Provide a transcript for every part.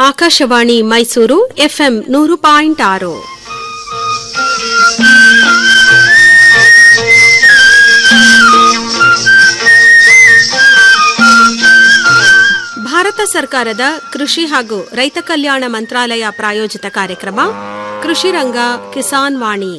Akashvani Mysuru FM ನೂರು point ಆರು ಭಾರತ ಸರ್ಕಾರದ ಕೃಷಿ ಹಾಗೂ ರೈತ ಕಲ್ಯಾಣ ಮಂತ್ರಾಲಯ ಪ್ರಾಯೋಜಿತ ಕಾರ್ಯಕ್ರಮ ಕೃಷಿ ರಂಗ ಕಿಸಾನ್ ವಾಣಿ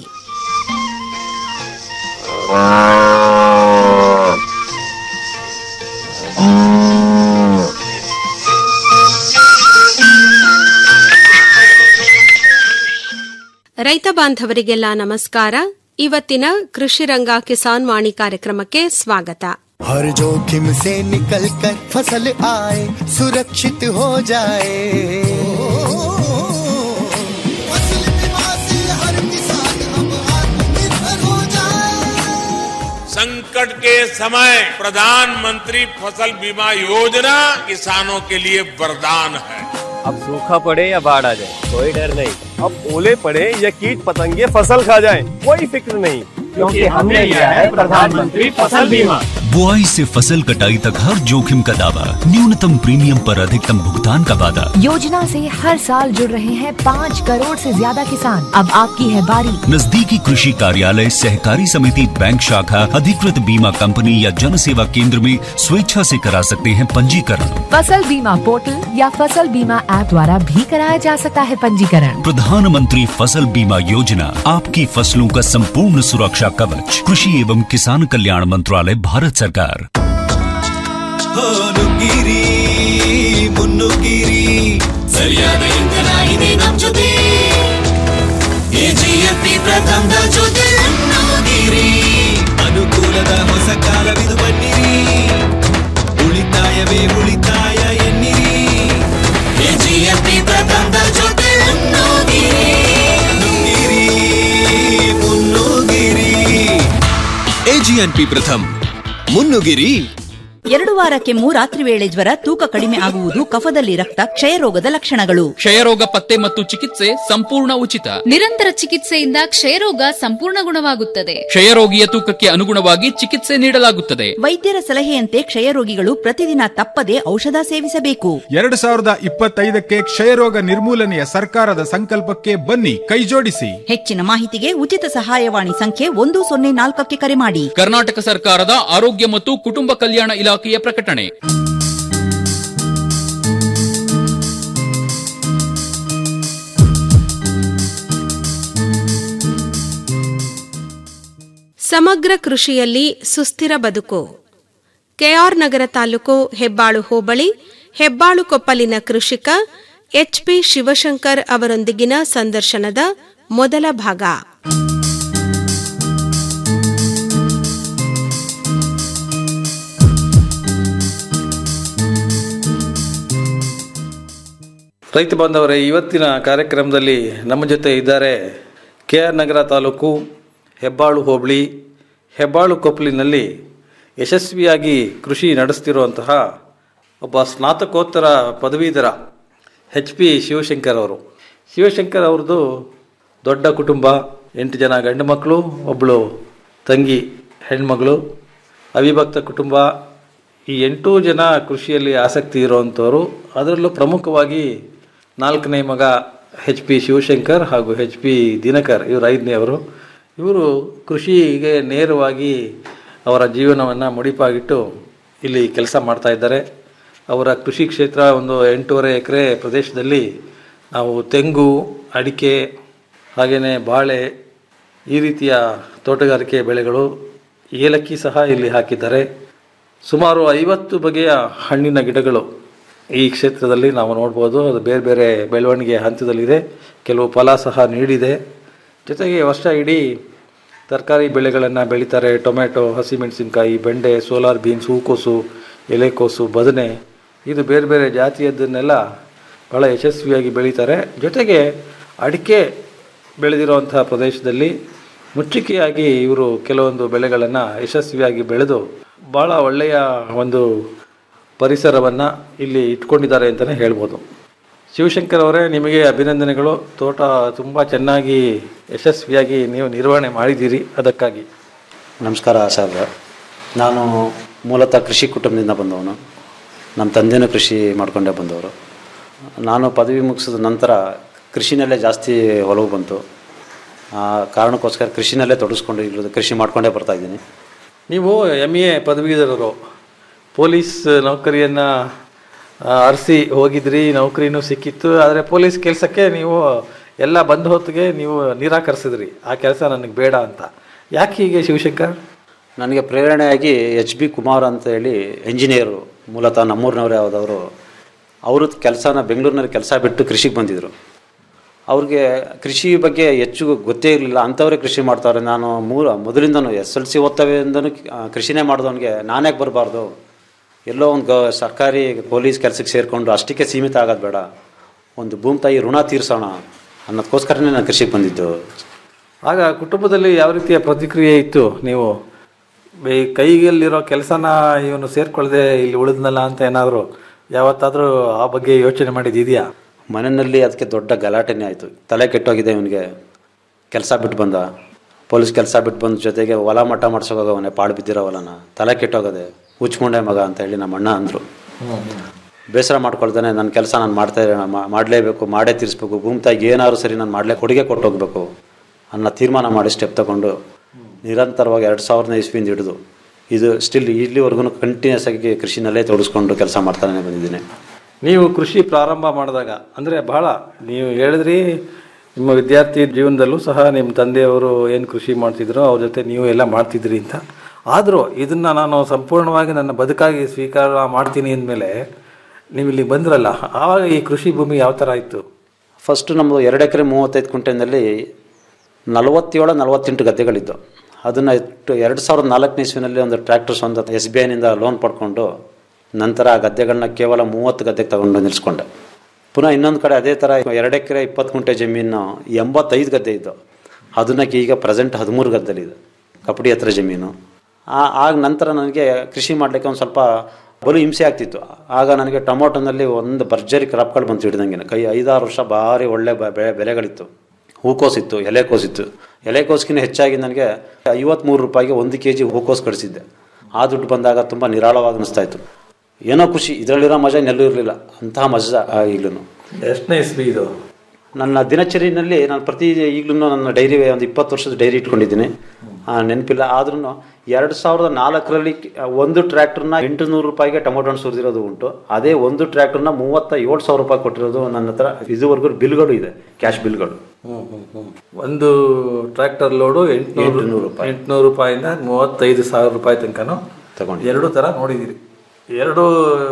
ರೈತ ಬಾಂಧವರಿಗೆಲ್ಲ ನಮಸ್ಕಾರ ಇವತ್ತಿನ ಕೃಷಿ ರಂಗ ಕಿಸಾನ್ ವಾಣಿ ಕಾರ್ಯಕ್ರಮಕ್ಕೆ ಸ್ವಾಗತ हर जोखिम से निकल कर फसल आए सुरक्षित हो जाए फसल बीमा से हर किसान अब आत्मनिर्भर हो जाए संकट के समय प्रधानमंत्री फसल बीमा योजना किसानों के लिए वरदान है अब सूखा पड़े या बाढ़ आ जाए कोई डर नहीं अब ओले पड़े या कीट पतंगे फसल खा जाए कोई फिक्र नहीं क्योंकि हमने लिया है प्रधानमंत्री फसल बीमा बुआई से फसल कटाई तक हर जोखिम का दावा न्यूनतम प्रीमियम पर अधिकतम भुगतान का वादा योजना से हर साल जुड़ रहे हैं पाँच करोड़ से ज्यादा किसान अब आपकी है बारी नजदीकी कृषि कार्यालय सहकारी समिति बैंक शाखा अधिकृत बीमा कंपनी या जन सेवा केंद्र में स्वेच्छा से करा सकते हैं पंजीकरण फसल बीमा पोर्टल या फसल बीमा ऐप द्वारा भी कराया जा सकता है पंजीकरण प्रधानमंत्री फसल बीमा योजना आपकी फसलों का संपूर्ण सुरक्षा कवच कृषि एवं किसान कल्याण मंत्रालय भारत सरकार ನುಗ್ಗಿರಿ ಮುನ್ನುಗ್ಗಿರಿ ಸರಿಯಾದ ಇಂಧನ ಇದೆ ನಮ್ ಜೊತೆ ಎಜಿಎಫ್ಪಿ ಪ್ರಥಮದ ಜೊತೆ ಮುನ್ನುಗ್ಗಿರಿ ಅನುಕೂಲದ ಹೊಸ ಕಾಲವಿದು ಬನ್ನಿರಿ ಉಳಿತಾಯವೇ ಉಳಿತಾಯ ಎನ್ನಿರಿ ಎಜಿಎಫ್ಪಿ ಪ್ರಥಮದ ಜೊತೆ ಮುನ್ನುಗ್ಗಿರಿ ನುಗ್ಗಿರಿ ಮುನ್ನುಗ್ಗಿರಿ ಎಜಿಎನ್ಪಿ ಪ್ರಥಮ್ ಮುನ್ನುಗಿರಿ ಎರಡು ವಾರ ಕೆಮ್ಮು ರಾತ್ರಿ ವೇಳೆ ಜ್ವರ ತೂಕ ಕಡಿಮೆ ಆಗುವುದು ಕಫದಲ್ಲಿ ರಕ್ತ ಕ್ಷಯರೋಗದ ಲಕ್ಷಣಗಳು ಕ್ಷಯರೋಗ ಪತ್ತೆ ಮತ್ತು ಚಿಕಿತ್ಸೆ ಸಂಪೂರ್ಣ ಉಚಿತ ನಿರಂತರ ಚಿಕಿತ್ಸೆಯಿಂದ ಕ್ಷಯರೋಗ ಸಂಪೂರ್ಣ ಗುಣವಾಗುತ್ತದೆ ಕ್ಷಯರೋಗಿಯ ತೂಕಕ್ಕೆ ಅನುಗುಣವಾಗಿ ಚಿಕಿತ್ಸೆ ನೀಡಲಾಗುತ್ತದೆ ವೈದ್ಯರ ಸಲಹೆಯಂತೆ ಕ್ಷಯರೋಗಿಗಳು ಪ್ರತಿದಿನ ತಪ್ಪದೆ ಔಷಧ ಸೇವಿಸಬೇಕು ಎರಡು ಸಾವಿರದ ಇಪ್ಪತ್ತೈದಕ್ಕೆ ಕ್ಷಯರೋಗ ನಿರ್ಮೂಲನೆಯ ಸರ್ಕಾರದ ಸಂಕಲ್ಪಕ್ಕೆ ಬನ್ನಿ ಕೈಜೋಡಿಸಿ ಹೆಚ್ಚಿನ ಮಾಹಿತಿಗೆ ಉಚಿತ ಸಹಾಯವಾಣಿ ಸಂಖ್ಯೆ ಒಂದು ಸೊನ್ನೆ ನಾಲ್ಕಕ್ಕೆ ಕರೆ ಮಾಡಿ ಕರ್ನಾಟಕ ಸರ್ಕಾರದ ಆರೋಗ್ಯ ಮತ್ತು ಕುಟುಂಬ ಕಲ್ಯಾಣ ಇಲಾಖೆಯ ಪ್ರಕಟಣೆ ಸಮಗ್ರ ಕೃಷಿಯಲ್ಲಿ ಸುಸ್ಥಿರ ಬದುಕು ಕೆಆರ್ ನಗರ ತಾಲೂಕು ಹೆಬ್ಬಾಳು ಹೋಬಳಿ ಹೆಬ್ಬಾಳು ಕೊಪ್ಪಲಿನ ಕೃಷಿಕ ಎಚ್ಪಿ ಶಿವಶಂಕರ್ ಅವರೊಂದಿಗಿನ ಸಂದರ್ಶನದ ಮೊದಲ ಭಾಗ ರೈತ ಬಾಂಧವರೇ ಇವತ್ತಿನ ಕಾರ್ಯಕ್ರಮದಲ್ಲಿ ನಮ್ಮ ಜೊತೆ ಇದ್ದಾರೆ ಕೆ ಆರ್ ನಗರ ತಾಲೂಕು ಹೆಬ್ಬಾಳು ಹೋಬಳಿ ಹೆಬ್ಬಾಳು ಕೊಪ್ಪಲಿನಲ್ಲಿ ಯಶಸ್ವಿಯಾಗಿ ಕೃಷಿ ನಡೆಸ್ತಿರುವಂತಹ ಒಬ್ಬ ಸ್ನಾತಕೋತ್ತರ ಪದವೀಧರ ಎಚ್ ಪಿ ಶಿವಶಂಕರ್ ಅವರು ಶಿವಶಂಕರ್ ಅವ್ರದ್ದು ದೊಡ್ಡ ಕುಟುಂಬ ಎಂಟು ಜನ ಗಂಡು ಮಕ್ಕಳು ಒಬ್ಬಳು ತಂಗಿ ಹೆಣ್ಮಗಳು ಅವಿಭಕ್ತ ಕುಟುಂಬ ಈ ಎಂಟೂ ಜನ ಕೃಷಿಯಲ್ಲಿ ಆಸಕ್ತಿ ಇರುವಂಥವ್ರು ಅದರಲ್ಲೂ ಪ್ರಮುಖವಾಗಿ ನಾಲ್ಕನೇ ಮಗ ಎಚ್ ಪಿ ಶಿವಶಂಕರ್ ಹಾಗೂ ಎಚ್ ಪಿ ದಿನಕರ್ ಇವರು ಐದನೇವರು ಇವರು ಕೃಷಿಗೆ ನೇರವಾಗಿ ಅವರ ಜೀವನವನ್ನು ಮುಡಿಪಾಗಿಟ್ಟು ಇಲ್ಲಿ ಕೆಲಸ ಮಾಡ್ತಾ ಇದ್ದಾರೆ ಅವರ ಕೃಷಿ ಕ್ಷೇತ್ರ ಒಂದು ಎಂಟೂವರೆ ಎಕರೆ ಪ್ರದೇಶದಲ್ಲಿ ನಾವು ತೆಂಗು ಅಡಿಕೆ ಹಾಗೆಯೇ ಬಾಳೆ ಈ ರೀತಿಯ ತೋಟಗಾರಿಕೆ ಬೆಳೆಗಳು ಏಲಕ್ಕಿ ಸಹ ಇಲ್ಲಿ ಹಾಕಿದ್ದಾರೆ ಸುಮಾರು ಐವತ್ತು ಬಗೆಯ ಹಣ್ಣಿನ ಗಿಡಗಳು ಈ ಕ್ಷೇತ್ರದಲ್ಲಿ ನಾವು ನೋಡ್ಬೋದು ಅದು ಬೇರೆ ಬೇರೆ ಬೆಳವಣಿಗೆ ಹಂತದಲ್ಲಿದೆ ಕೆಲವು ಫಲ ಸಹ ನೀಡಿದೆ ಜೊತೆಗೆ ವರ್ಷ ಇಡೀ ತರಕಾರಿ ಬೆಳೆಗಳನ್ನು ಬೆಳೀತಾರೆ ಟೊಮೆಟೊ ಹಸಿಮೆಣಸಿನ್ಕಾಯಿ ಬೆಂಡೆ ಸೋಲಾರ್ ಬೀನ್ಸ್ ಹೂಕೋಸು ಎಲೆಕೋಸು ಬದನೆ ಇದು ಬೇರೆ ಬೇರೆ ಜಾತಿಯದ್ದನ್ನೆಲ್ಲ ಭಾಳ ಯಶಸ್ವಿಯಾಗಿ ಬೆಳೀತಾರೆ ಜೊತೆಗೆ ಅಡಿಕೆ ಬೆಳೆದಿರುವಂತಹ ಪ್ರದೇಶದಲ್ಲಿ ಮುಚ್ಚಿಕೆಯಾಗಿ ಇವರು ಕೆಲವೊಂದು ಬೆಳೆಗಳನ್ನು ಯಶಸ್ವಿಯಾಗಿ ಬೆಳೆದು ಭಾಳ ಒಳ್ಳೆಯ ಒಂದು ಪರಿಸರವನ್ನು ಇಲ್ಲಿ ಇಟ್ಕೊಂಡಿದ್ದಾರೆ ಅಂತಲೇ ಹೇಳ್ಬೋದು ಶಿವಶಂಕರ್ ಅವರೇ ನಿಮಗೆ ಅಭಿನಂದನೆಗಳು ತೋಟ ತುಂಬ ಚೆನ್ನಾಗಿ ಯಶಸ್ವಿಯಾಗಿ ನೀವು ನಿರ್ವಹಣೆ ಮಾಡಿದ್ದೀರಿ ಅದಕ್ಕಾಗಿ ನಮಸ್ಕಾರ ಸರ್ ನಾನು ಮೂಲತಃ ಕೃಷಿ ಕುಟುಂಬದಿಂದ ಬಂದವನು ನಮ್ಮ ತಂದೆನೂ ಕೃಷಿ ಮಾಡ್ಕೊಂಡೇ ಬಂದವರು ನಾನು ಪದವಿ ಮುಗಿಸಿದ ನಂತರ ಕೃಷಿನಲ್ಲೇ ಜಾಸ್ತಿ ಒಲವು ಬಂತು ಆ ಕಾರಣಕ್ಕೋಸ್ಕರ ಕೃಷಿನಲ್ಲೇ ತೊಡಗಿಸ್ಕೊಂಡು ಇರೋದು ಕೃಷಿ ಮಾಡ್ಕೊಂಡೇ ಬರ್ತಾ ಇದ್ದೀನಿ ನೀವು ಎಮ್ ಎ ಪದವೀಧರರು ಪೊಲೀಸ್ ನೌಕರಿಯನ್ನು ಅರಸಿ ಹೋಗಿದ್ರಿ ನೌಕರಿನೂ ಸಿಕ್ಕಿತ್ತು ಆದರೆ ಪೊಲೀಸ್ ಕೆಲಸಕ್ಕೆ ನೀವು ಎಲ್ಲ ಬಂದ ಹೊತ್ತಿಗೆ ನೀವು ನಿರಾಕರಿಸಿದ್ರಿ ಆ ಕೆಲಸ ನನಗೆ ಬೇಡ ಅಂತ ಯಾಕೆ ಹೀಗೆ ಶಿವಶಂಕರ್ ನನಗೆ ಪ್ರೇರಣೆಯಾಗಿ ಎಚ್ ಬಿ ಕುಮಾರ್ ಅಂತ ಹೇಳಿ ಇಂಜಿನಿಯರು ಮೂಲತಃ ನಮ್ಮೂರಿನವರೇ ಆದವರು ಅವರು ಕೆಲಸನ ಬೆಂಗಳೂರಿನಲ್ಲಿ ಕೆಲಸ ಬಿಟ್ಟು ಕೃಷಿಗೆ ಬಂದಿದ್ದರು ಅವ್ರಿಗೆ ಕೃಷಿ ಬಗ್ಗೆ ಹೆಚ್ಚು ಗೊತ್ತೇ ಇರಲಿಲ್ಲ ಅಂಥವರೇ ಕೃಷಿ ಮಾಡ್ತಾರೆ ನಾನು ಮೂರು ಮೊದಲಿಂದನೂ ಎಸ್ ಎಲ್ ಸಿ ಓದ್ತವೆಂದನೂ ಕೃಷಿನೇ ಮಾಡಿದವನಿಗೆ ನಾನ್ಯಾಕೆ ಬರಬಾರ್ದು ಎಲ್ಲೋ ಒಂದು ಗ ಸರ್ಕಾರಿ ಪೊಲೀಸ್ ಕೆಲಸಕ್ಕೆ ಸೇರಿಕೊಂಡು ಅಷ್ಟಕ್ಕೆ ಸೀಮಿತ ಆಗೋದು ಬೇಡ ಒಂದು ಭೂಮಿ ತಾಯಿ ಋಣ ತೀರಿಸೋಣ ಅನ್ನೋದಕ್ಕೋಸ್ಕರನೇ ನಾನು ಕೃಷಿಗೆ ಬಂದಿದ್ದು ಆಗ ಕುಟುಂಬದಲ್ಲಿ ಯಾವ ರೀತಿಯ ಪ್ರತಿಕ್ರಿಯೆ ಇತ್ತು ನೀವು ಈ ಕೈಯಲ್ಲಿರೋ ಕೆಲಸನ ಇವನು ಸೇರ್ಕೊಳ್ಳದೆ ಇಲ್ಲಿ ಉಳಿದ್ನಲ್ಲ ಅಂತ ಏನಾದರೂ ಯಾವತ್ತಾದರೂ ಆ ಬಗ್ಗೆ ಯೋಚನೆ ಮಾಡಿದ್ದಿದೆಯಾ ಮನೆಯಲ್ಲಿ ಅದಕ್ಕೆ ದೊಡ್ಡ ಗಲಾಟೆನೇ ಆಯಿತು ತಲೆ ಕೆಟ್ಟೋಗಿದೆ ಇವನಿಗೆ ಕೆಲಸ ಬಿಟ್ಟು ಬಂದ ಪೊಲೀಸ್ ಕೆಲಸ ಬಿಟ್ಟು ಬಂದ ಜೊತೆಗೆ ಹೊಲ ಮಟ್ಟ ಮಾಡ್ಸೋಗೋಗವನೆ ಪಾಳು ಬಿದ್ದಿರೋ ಹೊಲನ ತಲೆ ಕೆಟ್ಟೋಗದೆ ಹುಚ್ಕೊಂಡೆ ಮಗ ಅಂತ ಹೇಳಿ ನಮ್ಮ ಅಣ್ಣ ಅಂದರು ಬೇಸರ ಮಾಡ್ಕೊಳ್ತಾನೆ ನನ್ನ ಕೆಲಸ ನಾನು ಮಾಡ್ತಾ ಇರೋಣ ಮಾಡಲೇಬೇಕು ಮಾಡೇ ತೀರಿಸ್ಬೇಕು ಭೂಮಿ ತಾಯಿಗೆ ಏನಾದ್ರು ಸರಿ ನಾನು ಮಾಡಲೇ ಕೊಡುಗೆ ಕೊಟ್ಟು ಹೋಗ್ಬೇಕು ಅನ್ನೋ ತೀರ್ಮಾನ ಮಾಡಿ ಸ್ಟೆಪ್ ತಗೊಂಡು ನಿರಂತರವಾಗಿ ಎರಡು ಸಾವಿರದ ಇಸ್ವಿಯಿಂದ ಹಿಡಿದು ಇದು ಸ್ಟಿಲ್ ಇಲ್ಲಿವರೆಗೂ ಕಂಟಿನ್ಯೂಸ್ ಆಗಿ ಕೃಷಿನಲ್ಲೇ ತೊಡಗಿಸ್ಕೊಂಡು ಕೆಲಸ ಮಾಡ್ತಾನೆ ಬಂದಿದ್ದೀನಿ ನೀವು ಕೃಷಿ ಪ್ರಾರಂಭ ಮಾಡಿದಾಗ ಅಂದರೆ ಬಹಳ ನೀವು ಹೇಳಿದ್ರಿ ನಿಮ್ಮ ವಿದ್ಯಾರ್ಥಿ ಜೀವನದಲ್ಲೂ ಸಹ ನಿಮ್ಮ ತಂದೆಯವರು ಏನು ಕೃಷಿ ಮಾಡ್ತಿದ್ರೋ ಅವ್ರ ಜೊತೆ ನೀವು ಎಲ್ಲ ಮಾಡ್ತಿದ್ರಿ ಅಂತ ಆದರೂ ಇದನ್ನು ನಾನು ಸಂಪೂರ್ಣವಾಗಿ ನನ್ನ ಬದುಕಾಗಿ ಸ್ವೀಕಾರ ಮಾಡ್ತೀನಿ ಅಂದಮೇಲೆ ನೀವು ಇಲ್ಲಿಗೆ ಬಂದ್ರಲ್ಲ ಆವಾಗ ಈ ಕೃಷಿ ಭೂಮಿ ಯಾವ ಥರ ಇತ್ತು ಫಸ್ಟು ನಮ್ಮದು ಎರಡು ಎಕರೆ ಮೂವತ್ತೈದು ಕುಂಟೆನಲ್ಲಿ ನಲವತ್ತೇಳು ನಲವತ್ತೆಂಟು ಗದ್ದೆಗಳಿದ್ದು ಅದನ್ನು ಇಟ್ಟು ಎರಡು ಸಾವಿರದ ನಾಲ್ಕನೇ ಇಸ್ವಿನಲ್ಲಿ ಒಂದು ಟ್ರ್ಯಾಕ್ಟರ್ಸ್ ಒಂದು ಎಸ್ ಬಿ ಐನಿಂದ ಲೋನ್ ಪಡ್ಕೊಂಡು ನಂತರ ಆ ಗದ್ದೆಗಳನ್ನ ಕೇವಲ ಮೂವತ್ತು ಗದ್ದೆಗೆ ತಗೊಂಡು ನಿಲ್ಲಿಸ್ಕೊಂಡೆ ಪುನಃ ಇನ್ನೊಂದು ಕಡೆ ಅದೇ ಥರ ಎರಡು ಎಕರೆ ಇಪ್ಪತ್ತು ಕುಂಟೆ ಜಮೀನು ಎಂಬತ್ತೈದು ಗದ್ದೆ ಇದ್ದು ಅದನ್ನ ಈಗ ಪ್ರೆಸೆಂಟ್ ಹದಿಮೂರು ಗದ್ದೆಲಿದೆ ಕಪಡಿ ಹತ್ರ ಜಮೀನು ಆ ಆಗ ನಂತರ ನನಗೆ ಕೃಷಿ ಮಾಡಲಿಕ್ಕೆ ಒಂದು ಸ್ವಲ್ಪ ಬಲು ಹಿಂಸೆ ಆಗ್ತಿತ್ತು ಆಗ ನನಗೆ ಟೊಮೊಟೊನಲ್ಲಿ ಒಂದು ಭರ್ಜರಿ ಕ್ರಾಪ್ಗಳು ಬಂತು ಹಿಡ್ದಂಗೆ ಕೈ ಐದಾರು ವರ್ಷ ಭಾರಿ ಒಳ್ಳೆ ಬ- ಬೆಳೆ ಬೆಲೆಗಳಿತ್ತು ಹೂಕೋಸಿತ್ತು ಎಲೆಕೋಸಿತ್ತು ಎಲೆಕೋಸ್ಗಿನ ಹೆಚ್ಚಾಗಿ ನನಗೆ ಐವತ್ತ್ಮೂರು ರೂಪಾಯಿಗೆ ಒಂದು ಕೆ ಜಿ ಹೂಕೋಸು ಕಳಿಸಿದ್ದೆ ಆ ದುಡ್ಡು ಬಂದಾಗ ತುಂಬ ನಿರಾಳವಾಗಿ ಅನಿಸ್ತಾ ಇತ್ತು ಏನೋ ಖುಷಿ ಇದರಲ್ಲಿರೋ ಮಜಾ ನೆಲ್ಲೂ ಇರಲಿಲ್ಲ ಅಂತಹ ಮಜಾ ಈಗಲೂ ಎಷ್ಟನೇ ಇಸ್ವಿ ಇದು ನನ್ನ ದಿನಚರಿನಲ್ಲಿ ನಾನು ಪ್ರತಿ ಈಗಲೂ ನನ್ನ ಡೈರಿ ಒಂದು ಇಪ್ಪತ್ತು ವರ್ಷದ ಡೈರಿ ಇಟ್ಕೊಂಡಿದ್ದೀನಿ ಆ, ನೆನಪಿಲ್ಲ ಆದ್ರೂ ಎರಡು ಸಾವಿರದ ನಾಲ್ಕರಲ್ಲಿ ಒಂದು ಟ್ರ್ಯಾಕ್ಟರ್ನ ಎಂಟು ನೂರು ರೂಪಾಯಿಗೆ ಟೊಮೊಟೊ ಹಣ್ಣು ಸುರಿದಿರೋದು ಉಂಟು ಅದೇ ಒಂದು ಟ್ರ್ಯಾಕ್ಟರ್ನ ಮೂವತ್ತ ಏಳು ಸಾವಿರ ರೂಪಾಯಿ ಕೊಟ್ಟಿರೋದು ನನ್ನ ಹತ್ರ ಇದುವರೆಗೂ ಬಿಲ್ಗಳು ಇದೆ ಕ್ಯಾಶ್ ಬಿಲ್ಗಳು ಒಂದು ಟ್ರ್ಯಾಕ್ಟರ್ ಲೋಡು ಎಂಟುನೂರು ಎಂಟುನೂರು ರೂಪಾಯಿ. ಎಂಟುನೂರು ರೂಪಾಯಿಂದ ಮೂವತ್ತೈದು ಸಾವಿರ ರೂಪಾಯಿ ತನಕನೂ ತಗೊಂಡು ಎರಡು ಥರ ನೋಡಿದ್ದೀರಿ ಎರಡು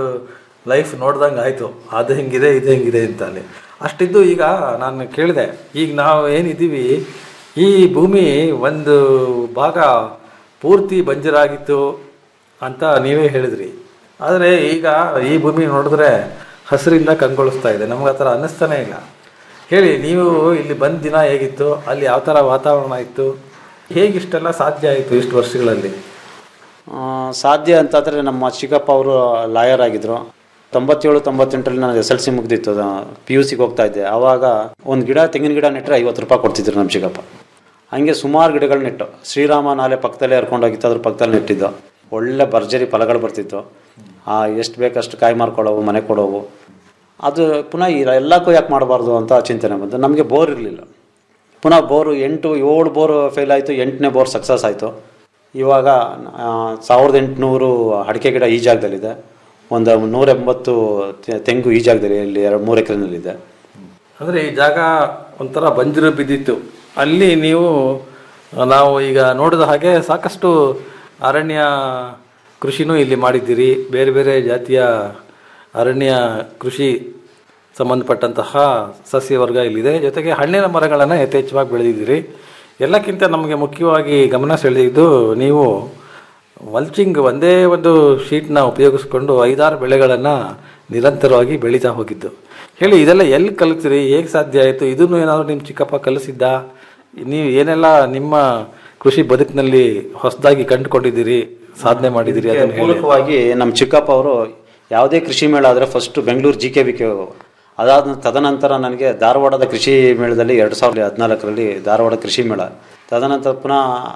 ಲೈಫ್ ನೋಡ್ದಂಗೆ ಆಯಿತು ಅದು ಹೆಂಗಿದೆ ಇದು ಹೆಂಗಿದೆ ಅಂತ ಅಲ್ಲಿ ಅಷ್ಟಿದ್ದು ಈಗ ನಾನು ಕೇಳಿದೆ ಈಗ ನಾವು ಏನಿದ್ದೀವಿ ಈ ಭೂಮಿ ಒಂದು ಭಾಗ ಪೂರ್ತಿ ಬಂಜರಾಗಿತ್ತು ಅಂತ ನೀವೇ ಹೇಳಿದ್ರಿ ಆದರೆ ಈಗ ಈ ಭೂಮಿ ನೋಡಿದ್ರೆ ಹಸಿರಿಂದ ಕಂಗೊಳಿಸ್ತಾ ಇದೆ ನಮ್ಗೆ ಆ ಥರ ಅನ್ನಿಸ್ತಾನೆ ಇಲ್ಲ ಹೇಳಿ ನೀವು ಇಲ್ಲಿ ಬಂದ ದಿನ ಹೇಗಿತ್ತು ಅಲ್ಲಿ ಯಾವ ಥರ ವಾತಾವರಣ ಇತ್ತು ಹೇಗಿಷ್ಟೆಲ್ಲ ಸಾಧ್ಯ ಆಯಿತು ಇಷ್ಟು ವರ್ಷಗಳಲ್ಲಿ ಆ, ಸಾಧ್ಯ ಅಂತಾದರೆ ನಮ್ಮ ಚಿಕ್ಕಪ್ಪ ಅವರು ಲಾಯರ್ ಆಗಿದ್ರು ತೊಂಬತ್ತೇಳು ತೊಂಬತ್ತೆಂಟರಲ್ಲಿ ನಾನು ಎಸ್ ಎಲ್ ಸಿ ಮುಗ್ದಿತ್ತು ಪಿ ಯು ಸಿಗೆ ಹೋಗ್ತಾ ಇದ್ದೆ ಆವಾಗ ಒಂದು ಗಿಡ ತೆಂಗಿನ ಗಿಡ ನೆಟ್ಟರೆ ಐವತ್ತು ರೂಪಾಯಿ ಕೊಡ್ತಿದ್ರು ನಮ್ಮ ಚಿಕ್ಕಪ್ಪ ಹಂಗೆ ಸುಮಾರು ಗಿಡಗಳು ನೆಟ್ಟು ಶ್ರೀರಾಮ ನಾಲೆ ಪಕ್ಕದಲ್ಲೇ ಹರ್ಕೊಂಡೋಗಿತ್ತು ಅದ್ರ ಪಕ್ಕದಲ್ಲಿ ನೆಟ್ಟಿದ್ದು ಒಳ್ಳೆ ಭರ್ಜರಿ ಫಲಗಳು ಬರ್ತಿತ್ತು ಆ ಎಷ್ಟು ಬೇಕಷ್ಟು ಕಾಯಿ ಮಾರ್ಕೊಳ್ಳೋವು ಮನೆ ಕೊಡೋವು ಅದು ಪುನಃ ಈ ಎಲ್ಲಕ್ಕೂ ಯಾಕೆ ಮಾಡಬಾರ್ದು ಅಂತ ಚಿಂತನೆ ಬಂತು ನಮಗೆ ಬೋರ್ ಇರಲಿಲ್ಲ ಪುನಃ ಬೋರು ಎಂಟು ಏಳು ಬೋರ್ ಫೇಲ್ ಆಯಿತು ಎಂಟನೇ ಬೋರ್ ಸಕ್ಸಸ್ ಆಯಿತು ಇವಾಗ ಆ, ಸಾವಿರದ ಎಂಟುನೂರು ಅಡಿಕೆ ಗಿಡ ಈ ಜಾಗದಲ್ಲಿದೆ ಒಂದು ನೂರ ಎಂಬತ್ತು ತೆ- ತೆಂಗು ಈ ಜಾಗದಲ್ಲಿ ಇಲ್ಲಿ ಎರಡು ಮೂರು ಎಕರೆನಲ್ಲಿದೆ ಅಂದರೆ ಈ ಜಾಗ ಒಂಥರ ಬಂಜರು ಬಿದ್ದಿತ್ತು ಅಲ್ಲಿ ನೀವು ನಾವು ಈಗ ನೋಡಿದ ಹಾಗೆ ಸಾಕಷ್ಟು ಅರಣ್ಯ ಕೃಷಿನೂ ಇಲ್ಲಿ ಮಾಡಿದ್ದೀರಿ ಬೇರೆ ಬೇರೆ ಜಾತಿಯ ಅರಣ್ಯ ಕೃಷಿ ಸಂಬಂಧಪಟ್ಟಂತಹ ಸಸ್ಯವರ್ಗ ಇಲ್ಲಿದೆ ಜೊತೆಗೆ ಹಣ್ಣಿನ ಮರಗಳನ್ನು ಯಥೇಚ್ಛವಾಗಿ ಬೆಳೆದಿದ್ದೀರಿ ಎಲ್ಲಕ್ಕಿಂತ ನಮಗೆ ಮುಖ್ಯವಾಗಿ ಗಮನ ಸೆಳೆದಿದ್ದು ನೀವು ಮಲ್ಚಿಂಗ್ ಒಂದೇ ಒಂದು ಶೀಟ್ನ ಉಪಯೋಗಿಸ್ಕೊಂಡು ಐದಾರು ಬೆಳೆಗಳನ್ನು ನಿರಂತರವಾಗಿ ಬೆಳೀತಾ ಹೋಗಿದ್ದು ಹೇಳಿ ಇದೆಲ್ಲ ಎಲ್ಲಿ ಕಲಿತ್ರಿ ಹೇಗೆ ಸಾಧ್ಯ ಆಯಿತು ಇದನ್ನು ಏನಾದರೂ ನಿಮ್ಮ ಚಿಕ್ಕಪ್ಪ ಕಲಿಸಿದ್ದ ನೀವು ಏನೆಲ್ಲ ನಿಮ್ಮ ಕೃಷಿ ಬದುಕಿನಲ್ಲಿ ಹೊಸದಾಗಿ ಕಂಡುಕೊಂಡಿದ್ದೀರಿ ಸಾಧನೆ ಮಾಡಿದ್ದೀರಿ ಅದನ್ನು ಹೇಳಿ ಮೂಲಕವಾಗಿ ನಮ್ಮ ಚಿಕ್ಕಪ್ಪ ಅವರು ಯಾವುದೇ ಕೃಷಿ ಮೇಳ ಆದರೆ first Bengaluru G K V K ಅದಾದ ತದನಂತರ ನನಗೆ ಧಾರವಾಡದ ಕೃಷಿ ಮೇಳದಲ್ಲಿ ಎರಡು ಸಾವಿರದ ಹದಿನಾಲ್ಕರಲ್ಲಿ ಧಾರವಾಡ ಕೃಷಿ ಮೇಳ ತದನಂತರ ಪುನಃ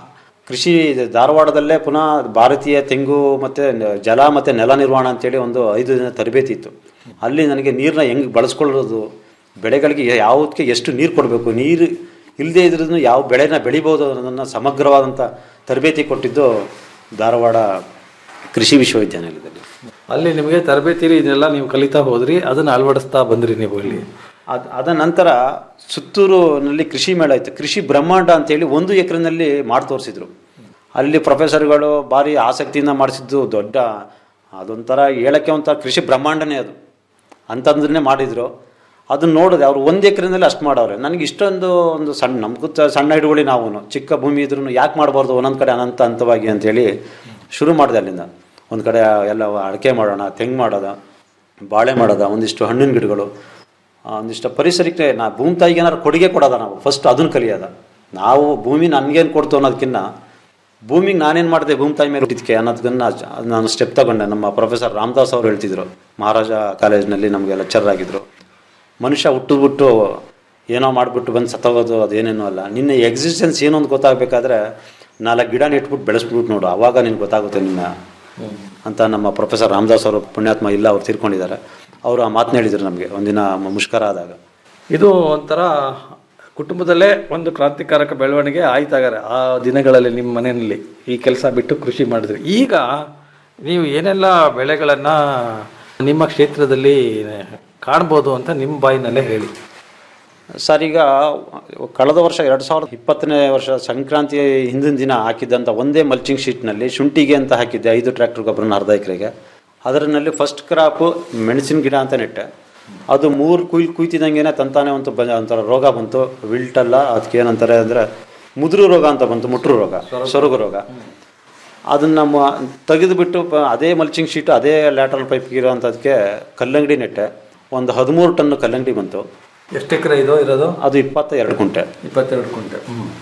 ಕೃಷಿ ಧಾರವಾಡದಲ್ಲೇ ಪುನಃ ಭಾರತೀಯ ತೆಂಗು ಮತ್ತು ಜಲ ಮತ್ತು ನೆಲ ನಿರ್ವಹಣೆ ಅಂತೇಳಿ ಒಂದು ಐದು ದಿನ ತರಬೇತಿ ಇತ್ತು ಅಲ್ಲಿ ನನಗೆ ನೀರನ್ನ ಹೆಂಗೆ ಬಳಸ್ಕೊಳ್ಳೋದು ಬೆಳೆಗಳಿಗೆ ಯಾವುದಕ್ಕೆ ಎಷ್ಟು ನೀರು ಕೊಡಬೇಕು ನೀರು ಇಲ್ಲದೇ ಇದ್ರೂ ಯಾವ ಬೆಳೆನ ಬೆಳಿಬೋದು ಅನ್ನೋದನ್ನು ಸಮಗ್ರವಾದಂಥ ತರಬೇತಿ ಕೊಟ್ಟಿದ್ದು ಧಾರವಾಡ ಕೃಷಿ ವಿಶ್ವವಿದ್ಯಾನಿಲಯದಲ್ಲಿ ಅಲ್ಲಿ ನಿಮಗೆ ತರಬೇತಿ ಇದೆಲ್ಲ ನೀವು ಕಲಿತಾ ಹೋದ್ರಿ ಅದನ್ನು ಅಳವಡಿಸ್ತಾ ಬಂದ್ರಿ ನೀವು ಇಲ್ಲಿ ಅದು ಅದ ನಂತರ ಸುತ್ತೂರಿನಲ್ಲಿ ಕೃಷಿ ಮೇಳ ಇತ್ತು ಕೃಷಿ ಬ್ರಹ್ಮಾಂಡ ಅಂತೇಳಿ ಒಂದು ಎಕರೆನಲ್ಲಿ ಮಾಡಿ ತೋರಿಸಿದ್ರು ಅಲ್ಲಿ ಪ್ರೊಫೆಸರ್ಗಳು ಭಾರಿ ಆಸಕ್ತಿಯಿಂದ ಮಾಡಿಸಿದ್ದು ದೊಡ್ಡ ಅದೊಂಥರ ಹೇಳಕ್ಕೆ ಒಂಥರ ಕೃಷಿ ಬ್ರಹ್ಮಾಂಡನೇ ಅದು ಅಂತಂದ್ರೆ ಮಾಡಿದ್ರು ಅದನ್ನ ನೋಡಿದೆ ಅವ್ರು ಒಂದು ಎಕರೆನಲ್ಲಿ ಅಷ್ಟು ಮಾಡವ್ರೆ ನನಗೆ ಇಷ್ಟೊಂದು ಒಂದು ಸಣ್ಣ ನಮಗೂ ತ- ಸಣ್ಣ ಹಿಡುವಳಿ ನಾವು ಚಿಕ್ಕ ಭೂಮಿ ಇದ್ರೂ ಯಾಕೆ ಮಾಡಬಾರ್ದು ಒಂದೊಂದು ಕಡೆ ಅನಂತ ಹಂತವಾಗಿ ಅಂತೇಳಿ ಶುರು ಮಾಡಿದೆ ಅಲ್ಲಿಂದ ಒಂದು ಕಡೆ ಎಲ್ಲ ಅಡಿಕೆ ಮಾಡೋಣ ತೆಂಗು ಮಾಡೋದ ಬಾಳೆ ಮಾಡೋದ ಒಂದಿಷ್ಟು ಹಣ್ಣಿನ ಗಿಡಗಳು ಆ, ಒಂದಿಷ್ಟು ಪರಿಸರಕ್ಕೆ ನಾ ಭೂಮಿ ತಾಯಿಗೆ ಏನಾದ್ರು ಕೊಡುಗೆ ಕೊಡೋದ ನಾವು ಫಸ್ಟ್ ಅದನ್ನು ಕಲಿಯೋದ ನಾವು ಭೂಮಿ ನನಗೇನು ಕೊಡ್ತು ಅನ್ನೋದಕ್ಕಿಂತ ಭೂಮಿಗೆ ನಾನೇನು ಮಾಡಿದೆ ಭೂಮಿ ತಾಯಿ ಮೇಲೆ ಹುಟ್ಟಿದ್ಕೆ ಅನ್ನೋದನ್ನ ನಾನು ಸ್ಟೆಪ್ ತಗೊಂಡೆ ನಮ್ಮ ಪ್ರೊಫೆಸರ್ ರಾಮದಾಸ್ ಅವರು ಹೇಳ್ತಿದ್ರು ಮಹಾರಾಜ ಕಾಲೇಜ್ನಲ್ಲಿ ನಮಗೆ ಲೆಕ್ಚರ್ ಆಗಿದ್ರು ಮನುಷ್ಯ ಹುಟ್ಟಿದ್ಬಿಟ್ಟು ಏನೋ ಮಾಡಿಬಿಟ್ಟು ಬಂದು ಸತ್ತೋಗೋದು ಅದೇನೇನೋ ಅಲ್ಲ ನಿನ್ನ ಎಕ್ಸಿಸ್ಟೆನ್ಸ್ ಏನು ಅಂತ ಗೊತ್ತಾಗಬೇಕಾದ್ರೆ ನಾಲ್ಕು ಗಿಡ ನೆಟ್ಬಿಟ್ಟು ಬೆಳೆಸ್ಬಿಟ್ಟು ನೋಡು ಅವಾಗ ನಿನ್ಗೆ ಗೊತ್ತಾಗುತ್ತೆ ನಿನ್ನ ಅಂತ ನಮ್ಮ ಪ್ರೊಫೆಸರ್ ರಾಮದಾಸ್ ಅವರು ಪುಣ್ಯಾತ್ಮ ಇಲ್ಲ ಅವ್ರು ತೀರ್ಕೊಂಡಿದ್ದಾರೆ ಅವರು ಆ ಮಾತನ್ನ ಹೇಳಿದ್ರು ನಮಗೆ ಒಂದಿನ ಮ- ಮುಷ್ಕರ ಆದಾಗ ಇದು ಒಂಥರ ಕುಟುಂಬದಲ್ಲೇ ಒಂದು ಕ್ರಾಂತಿಕಾರಕ ಬೆಳವಣಿಗೆ ಆಯ್ತಾಗಾರೆ ಆ ದಿನಗಳಲ್ಲಿ ನಿಮ್ಮ ಮನೆಯಲ್ಲಿ ಈ ಕೆಲಸ ಬಿಟ್ಟು ಕೃಷಿ ಮಾಡಿದ್ರಿ ಈಗ ನೀವು ಏನೆಲ್ಲ ಬೆಳೆಗಳನ್ನು ನಿಮ್ಮ ಕ್ಷೇತ್ರದಲ್ಲಿ ಕಾಣ್ಬೋದು ಅಂತ ನಿಮ್ಮ ಬಾಯಿನಲ್ಲೇ ಹೇಳಿ ಸರ್ ಈಗ ಕಳೆದ ವರ್ಷ ಎರಡು ಸಾವಿರದ ಇಪ್ಪತ್ತನೇ ವರ್ಷ ಸಂಕ್ರಾಂತಿ ಹಿಂದಿನ ದಿನ ಹಾಕಿದ್ದಂಥ ಒಂದೇ ಮಲ್ಚಿಂಗ್ ಶೀಟ್ನಲ್ಲಿ ಶುಂಠಿಗೆ ಅಂತ ಹಾಕಿದ್ದೆ ಐದು ಟ್ರ್ಯಾಕ್ಟರ್ ಗೊಬ್ಬರನ ಅರ್ಧ ಎಕರೆಗೆ ಅದರಲ್ಲಿ ಫಸ್ಟ್ ಕ್ರಾಪು ಮೆಣಸಿನ ಗಿಡ ಅಂತ ನೆಟ್ಟೆ ಅದು ಮೂರು ಕುಯ್ಲ್ ಕುಯ್ತಿದಂಗೆ ತಂತಾನೆ ಒಂದು ಬ ಒಂಥರ ರೋಗ ಬಂತು ವಿಲ್ಟಲ್ಲ ಅದಕ್ಕೆ ಏನಂತಾರೆ ಅಂದರೆ ಮುದುರು ರೋಗ ಅಂತ ಬಂತು ಮುಟ್ರು ರೋಗ ಸೊರಗು ರೋಗ ಅದನ್ನು ನಮ್ಮ ತೆಗೆದುಬಿಟ್ಟು ಪ- ಅದೇ ಮಲ್ಚಿಂಗ್ ಶೀಟು ಅದೇ ಲ್ಯಾಟ್ರಲ್ ಪೈಪ್ ಇರೋಂಥದಕ್ಕೆ ಕಲ್ಲಂಗಡಿ ನೆಟ್ಟೆ ಒಂದು ಹದಿಮೂರು ಟನ್ನು ಕಲ್ಲಂಗಡಿ ಬಂತು ಎಷ್ಟು ಎಕರೆ ಇದು ಇರೋದು ಅದು ಇಪ್ಪತ್ತ ಎರಡು ಕುಂಟೆ ಇಪ್ಪತ್ತೆರಡು ಕುಂಟೆ